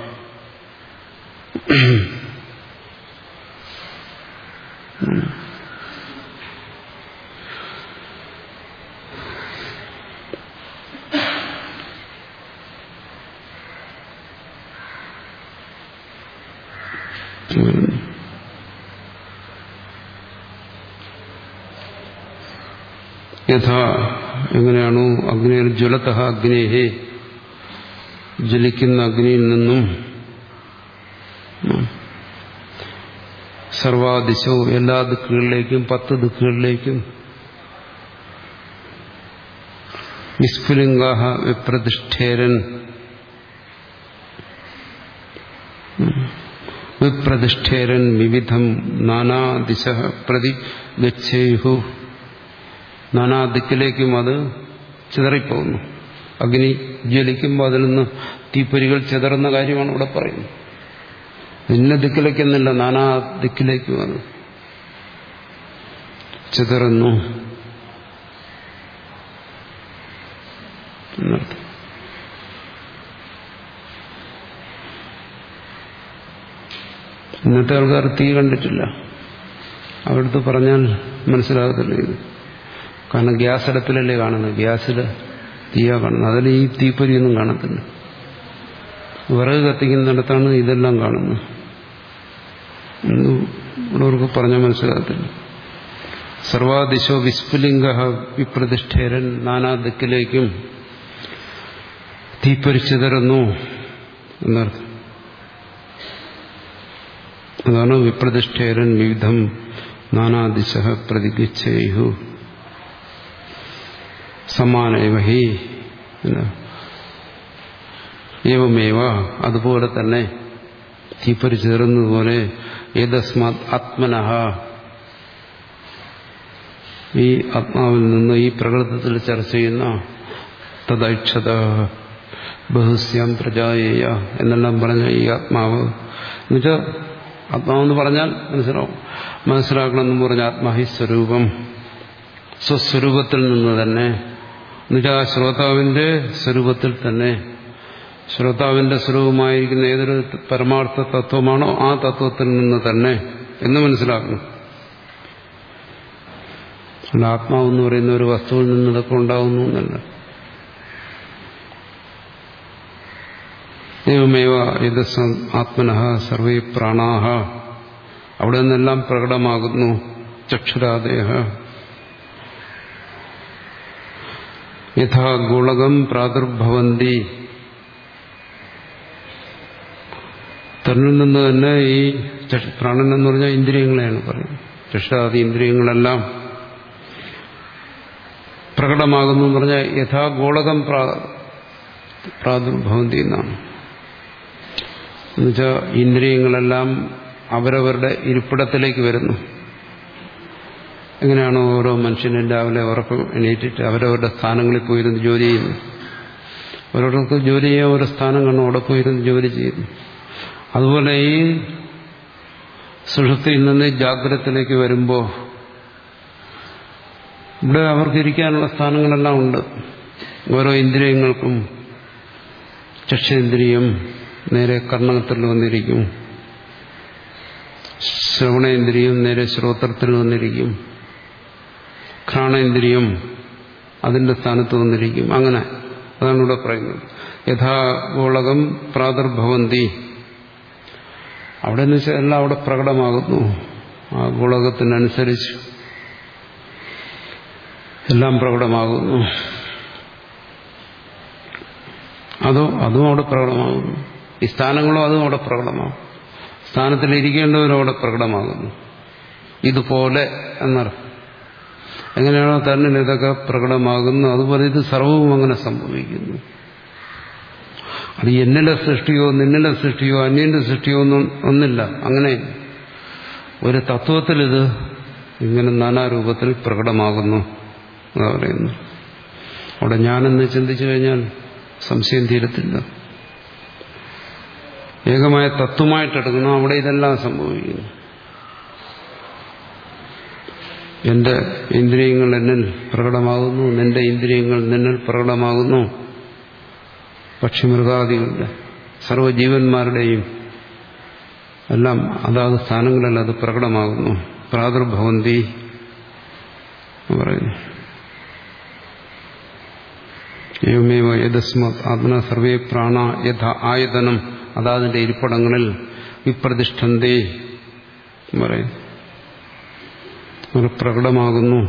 യഥാ എങ്ങനെയാണോ അഗ്നിയിൽ ജ്വലത അഗ്നേഹേ ജ്വലിക്കുന്ന അഗ്നിയിൽ നിന്നും സർവാദിശോ എല്ലാ ദിക്കുകളിലേക്കും പത്ത് ദിക്കുകളിലേക്കും വിസ്ഫുലിംഗാഹ വിപ്രതിഷ്ഠേരൻ വിപ്രതിഷ്ഠേരൻ വിവിധം നാനാദിശ പ്രതി ഗച്ഛേയു നാനാ ദിക്കിലേക്കും അത് ചിതറിപ്പോകുന്നു അഗ്നി ജ്വലിക്കുമ്പോൾ അതിൽ നിന്ന് തീപ്പൊരികൾ ചിതറുന്ന കാര്യമാണ് ഇവിടെ പറയുന്നത് ഇന്ന ദിക്കിലേക്കെന്നില്ല നാനാ ദിക്കിലേക്കും അത് ചിതറുന്നു എന്നർത്ഥം ഇന്നത്തെ ആൾക്കാർ തീ കണ്ടിട്ടില്ല അവിടുത്തെ പറഞ്ഞാൽ മനസ്സിലാകത്തില്ല ഇത് കാരണം ഗ്യാസ് അടുപ്പിലല്ലേ കാണുന്നത് ഗ്യാസിൽ തീയാ കാണുന്നത് അതിൽ ഈ തീപ്പൊരിയൊന്നും കാണത്തില്ല വിറക് കത്തിക്കുന്നിടത്താണ് ഇതെല്ലാം കാണുന്നത് ഉള്ളവർക്ക് പറഞ്ഞാൽ മനസ്സിലാകത്തില്ല സർവാദിശോ വിസ്ഫുലിംഗ വിപ്രതിഷ്ഠേരൻ നാനാ ദിക്കിലേക്കും തീപ്പൊരിച്ചിതറുന്നു എന്നർത്ഥം അതാണ് വിപ്രതിഷ്ഠേരൻ വിവിധം നാനാദിശ പ്രതിഗച്ഛേയു സമാനൈവ ഹി ഏവമേവ അതുപോലെ തന്നെ തീപ്പൊരി ചേർന്നതുപോലെ ഏതസ്മാത് ആത്മനഹ ഈ ആത്മാവിൽ നിന്ന് ഈ പ്രകൃതത്തിൽ ചർച്ച ചെയ്യുന്ന തദൈക്ഷത ബഹുസ്യാം പ്രജായേയ എന്നെല്ലാം പറഞ്ഞ ഈ ആത്മാവ് എന്നുവെച്ചാൽ ആത്മാവെന്ന് പറഞ്ഞാൽ മനസ്സിലാവും മനസ്സിലാക്കണമെന്ന് പറഞ്ഞ ആത്മാഹി സ്വരൂപം സ്വസ്വരൂപത്തിൽ നിന്ന് തന്നെ എന്നുവെച്ചാൽ ആ ശ്രോതാവിന്റെ സ്വരൂപത്തിൽ തന്നെ ശ്രോതാവിന്റെ സ്വരൂപമായിരിക്കുന്ന ഏതൊരു പരമാർത്ഥ തത്വമാണോ ആ തത്വത്തിൽ നിന്ന് തന്നെ എന്ന് മനസ്സിലാക്കണം അല്ല ആത്മാവെന്ന് പറയുന്ന ഒരു വസ്തുവിൽ നിന്ന് ഇതൊക്കെ ഉണ്ടാകുന്നു എന്നല്ല ദൈവമേവ ഇത് ആത്മന സർവേ പ്രാണാഹ അവിടെ നിന്നെല്ലാം പ്രകടമാകുന്നു ചക്ഷുരാദേഹ യഥാ ഗുളകം പ്രാദുർഭവന്തി തന്നിൽ നിന്ന് തന്നെ ഈ പ്രാണൻ എന്ന് പറഞ്ഞാൽ ഇന്ദ്രിയങ്ങളെയാണ് പറയുന്നത് ചക്ഷുരാദി ഇന്ദ്രിയങ്ങളെല്ലാം പ്രകടമാകുന്നു എന്ന് പറഞ്ഞാൽ യഥാ ഗോളകം പ്രാദുർഭവന്തി എന്നാണ് എന്നുവെച്ചാൽ ഇന്ദ്രിയങ്ങളെല്ലാം അവരവരുടെ ഇരിപ്പിടത്തിലേക്ക് വരുന്നു എങ്ങനെയാണോ ഓരോ മനുഷ്യനും രാവിലെ ഉറക്കം എണീറ്റിട്ട് അവരവരുടെ സ്ഥാനങ്ങളിൽ പോയിരുന്ന് ജോലി ചെയ്യുന്നു ഓരോരുത്തർക്ക് ജോലി ചെയ്യാൻ ഓരോ സ്ഥാനം കാണും അവിടെ പോയിരുന്ന് ജോലി ചെയ്യുന്നു അതുപോലെ ഈ സുഷുപ്തിയിൽ നിന്ന് ജാഗ്രതത്തിലേക്ക് വരുമ്പോൾ ഇവിടെ അവർക്ക് ഇരിക്കാനുള്ള സ്ഥാനങ്ങളെല്ലാം ഉണ്ട് ഓരോ ഇന്ദ്രിയങ്ങൾക്കും ചക്ഷേന്ദ്രിയം നേരെ കർണകത്തിൽ വന്നിരിക്കും ശ്രവണേന്ദ്രിയം നേരെ ശ്രോത്രത്തിൽ വന്നിരിക്കും ഘ്രാണേന്ദ്രിയം അതിന്റെ സ്ഥാനത്ത് വന്നിരിക്കും അങ്ങനെ അതാണ് ഇവിടെ പറയുന്നത് യഥാഗോളകം പ്രാദുർഭവന്തി അവിടെ എന്ന് വെച്ചാൽ എല്ലാം അവിടെ പ്രകടമാകുന്നു ആ ഗോളകത്തിനനുസരിച്ച് എല്ലാം പ്രകടമാകുന്നു അതോ അതും അവിടെ പ്രകടമാകുന്നു ഈ സ്ഥാനങ്ങളോ അതും അവിടെ പ്രകടമാകും സ്ഥാനത്തിലിരിക്കേണ്ടവരും അവിടെ പ്രകടമാകുന്നു ഇതുപോലെ എന്നർത്ഥം എങ്ങനെയാണോ തന്നിൽ ഇതൊക്കെ പ്രകടമാകുന്നു അതുപോലെ ഇത് സർവവും അങ്ങനെ സംഭവിക്കുന്നു അത് എന്നിലെ സൃഷ്ടിയോ നിന്നിലെ സൃഷ്ടിയോ അന്യന്റെ സൃഷ്ടിയോ ഒന്നും ഒന്നില്ല അങ്ങനെ ഒരു തത്വത്തിൽ ഇത് ഇങ്ങനെ നാനാരൂപത്തിൽ പ്രകടമാകുന്നു എന്നാ പറയുന്നു അവിടെ ഞാനെന്ന് ചിന്തിച്ചു കഴിഞ്ഞാൽ സംശയം തീരത്തില്ല ഏകമായ തത്വമായിട്ടെടുക്കുന്നു അവിടെ ഇതെല്ലാം സംഭവിക്കുന്നു എന്റെ ഇന്ദ്രിയങ്ങൾ എന്നിൽ പ്രകടമാകുന്നു നിന്റെ ഇന്ദ്രിയങ്ങൾ നിന്നിൽ പ്രകടമാകുന്നു പക്ഷിമൃഗാദികളുടെ സർവജീവന്മാരുടെയും എല്ലാം അതാത് സ്ഥാനങ്ങളിൽ അത് പ്രകടമാകുന്നു പ്രാദുർഭവന്തി പറയുന്നു ഏവമേവ യദസ്മത് ആത്മന സർവേ പ്രാണ യഥ ആയതനം അതാതിന്റെ ഇരിപ്പിടങ്ങളിൽ വിപ്രതിഷ്ഠന്തേ പറയും പ്രകടമാകുന്നു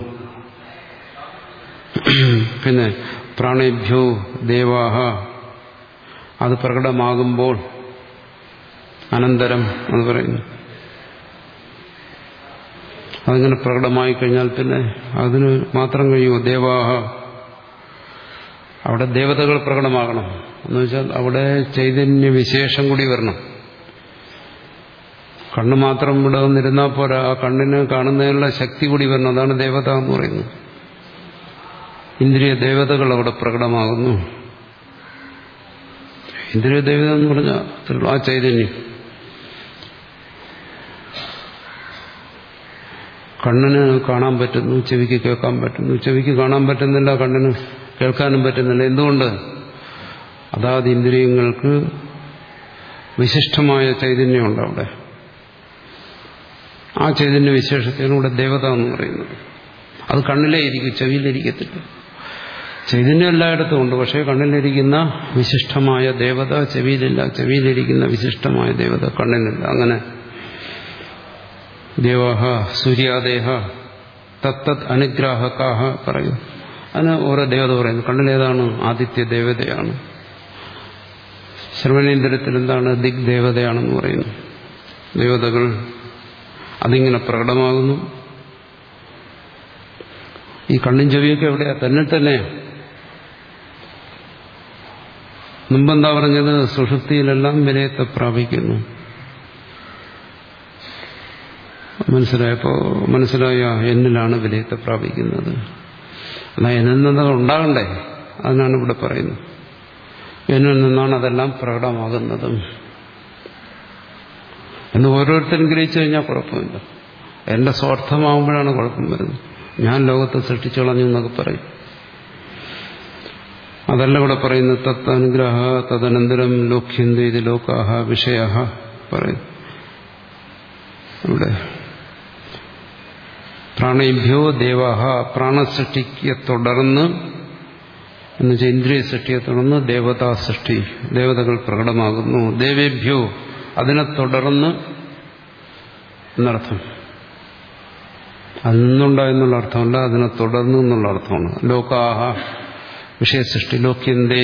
പിന്നെ പ്രാണേഭ്യോ ദേവാഹ അത് പ്രകടമാകുമ്പോൾ അനന്തരം എന്ന് പറയുന്നു അതിങ്ങനെ പ്രകടമായി കഴിഞ്ഞാൽ പിന്നെ അതിന് മാത്രം കഴിയുമോ ദേവാഹ അവിടെ ദേവതകൾ പ്രകടമാകണം എന്ന് വെച്ചാൽ അവിടെ ചൈതന്യ വിശേഷം കൂടി വരണം കണ്ണ് മാത്രം ഇവിടെ വന്നിരുന്നാൽ പോരാ ആ കണ്ണിന് കാണുന്നതിനുള്ള ശക്തി കൂടി വരണം അതാണ് ദേവത എന്ന് പറയുന്നത് ഇന്ദ്രിയ ദേവതകൾ അവിടെ പ്രകടമാകുന്നു ഇന്ദ്രിയ ദേവത എന്ന് പറഞ്ഞാൽ ആ ചൈതന്യം കണ്ണിന് കാണാൻ പറ്റുന്നു ചെവിക്ക് കേൾക്കാൻ പറ്റുന്നു ചെവിക്ക് കാണാൻ പറ്റുന്നില്ല കണ്ണിന് കേൾക്കാനും പറ്റുന്നില്ല എന്തുകൊണ്ട് അതാത് ഇന്ദ്രിയങ്ങൾക്ക് വിശിഷ്ടമായ ചൈതന്യമുണ്ട് അവിടെ ആ ചൈതന്യ വിശേഷത്തെയാണ് ഇവിടെ ദേവത എന്ന് പറയുന്നത് അത് കണ്ണിലേ ഇരിക്കും ചെവിയിലിരിക്കത്തില്ല ചൈതന്യം എല്ലായിടത്തും ഉണ്ട് പക്ഷേ കണ്ണിലിരിക്കുന്ന വിശിഷ്ടമായ ദേവത ചെവിയിലില്ല ചെവിയിലിരിക്കുന്ന വിശിഷ്ടമായ ദേവത കണ്ണിലില്ല അങ്ങനെ ദേവാഹ സൂര്യാദേഹ തത്തത് അനുഗ്രാഹകാഹ പറയും അതിന് ഓരോ ദേവത പറയുന്നു കണ്ണിലേതാണ് ആദിത്യ ദേവതയാണ് ശ്രവണേന്ദ്രത്തിൽ എന്താണ് ദിഗ് ദേവതയാണെന്ന് പറയുന്നു ദേവതകൾ അതിങ്ങനെ പ്രകടമാകുന്നു ഈ കണ്ണും ചെവിയൊക്കെ എവിടെയാ തന്നെ തന്നെ മുമ്പെന്താ പറഞ്ഞത് സുഷുപ്തിയിലെല്ലാം വിലയത്തെ പ്രാപിക്കുന്നു മനസ്സിലായപ്പോ മനസ്സിലായ എന്നിലാണ് വിലയത്തെ പ്രാപിക്കുന്നത് എന്നാൽ എന്നിൽ നിന്നത് ഉണ്ടാകണ്ടേ അതിനാണ് ഇവിടെ പറയുന്നത് എന്നിൽ നിന്നാണ് അതെല്ലാം പ്രകടമാകുന്നതും എന്ന് ഓരോരുത്തരും ഗ്രഹിച്ചു കഴിഞ്ഞാൽ കുഴപ്പമില്ല എന്റെ സ്വാർത്ഥമാകുമ്പോഴാണ് കുഴപ്പം വരുന്നത് ഞാൻ ലോകത്തെ സൃഷ്ടിച്ചു കളഞ്ഞു എന്നൊക്കെ പറയും അതല്ല ഇവിടെ പറയുന്നത് തത്ത് അനുഗ്രഹ തദനന്തരം ലോക്യന്ത ഇത് ലോകാഹ വിഷയ പറയും ഇവിടെ പ്രാണേഭ്യോ ദേവാഹ പ്രാണസൃഷ്ടിയെ തുടർന്ന് എന്നുവെച്ചാൽ ഇന്ദ്രിയ സൃഷ്ടിയെ തുടർന്ന് ദേവതാ സൃഷ്ടി ദേവതകൾ പ്രകടമാകുന്നു ദേവേഭ്യോ അതിനെ തുടർന്ന് എന്നർത്ഥം അതിൽ നിന്നുണ്ടായെന്നുള്ള അർത്ഥമല്ല അതിനെ തുടർന്ന് എന്നുള്ള അർത്ഥമാണ് ലോകാഹ വിഷയസൃഷ്ടി ലോക്യന്തേ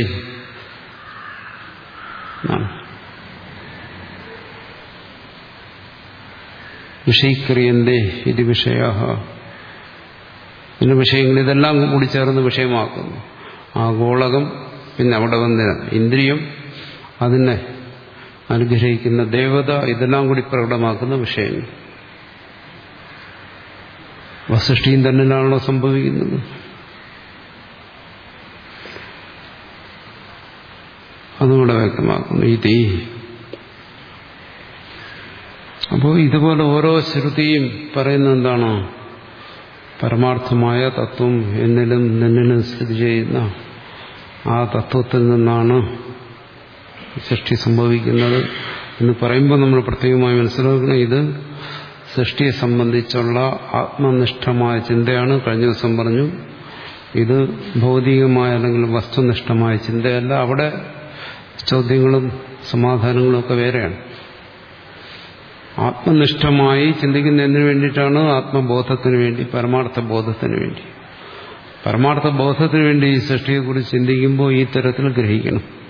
വിഷയിക്രിയന്തേ ഇത് വിഷയ പിന്നെ വിഷയങ്ങൾ ഇതെല്ലാം കൂടി ചേർന്ന് വിഷയമാക്കുന്നു ആ ഗോളകം പിന്നെ അവിടെ വന്ന ഇന്ദ്രിയം അതിനെ അനുഗ്രഹിക്കുന്ന ദേവത ഇതെല്ലാം കൂടി പ്രകടമാക്കുന്ന വിഷയങ്ങൾ വസൃഷ്ടിയും തന്നിലാണല്ലോ സംഭവിക്കുന്നത് അതുകൂടെ വ്യക്തമാക്കുന്നു ഈ തീ അപ്പോൾ ഇതുപോലെ ഓരോ ശ്രുതിയും പറയുന്ന എന്താണോ പരമാർത്ഥമായ തത്വം എന്നിലും നിന്നിലും സ്ഥിതി ചെയ്യുന്ന ആ തത്വത്തിൽ നിന്നാണ് സൃഷ്ടി സംഭവിക്കുന്നത് എന്ന് പറയുമ്പോൾ നമ്മൾ പ്രത്യേകമായി മനസ്സിലാക്കണം ഇത് സൃഷ്ടിയെ സംബന്ധിച്ചുള്ള ആത്മനിഷ്ഠമായ ചിന്തയാണ് കഴിഞ്ഞ ദിവസം പറഞ്ഞു ഇത് ഭൗതികമായ അല്ലെങ്കിൽ വസ്തുനിഷ്ഠമായ ചിന്തയല്ല അവിടെ ചോദ്യങ്ങളും സമാധാനങ്ങളും ഒക്കെ വേറെയാണ് ആത്മനിഷ്ഠമായി ചിന്തിക്കുന്നതിന് വേണ്ടിയിട്ടാണ് ആത്മബോധത്തിന് വേണ്ടി പരമാർത്ഥ ബോധത്തിന് വേണ്ടി പരമാർത്ഥ ബോധത്തിന് വേണ്ടി ഈ സൃഷ്ടിയെക്കുറിച്ച് ചിന്തിക്കുമ്പോൾ ഈ തരത്തിൽ ഗ്രഹിക്കണം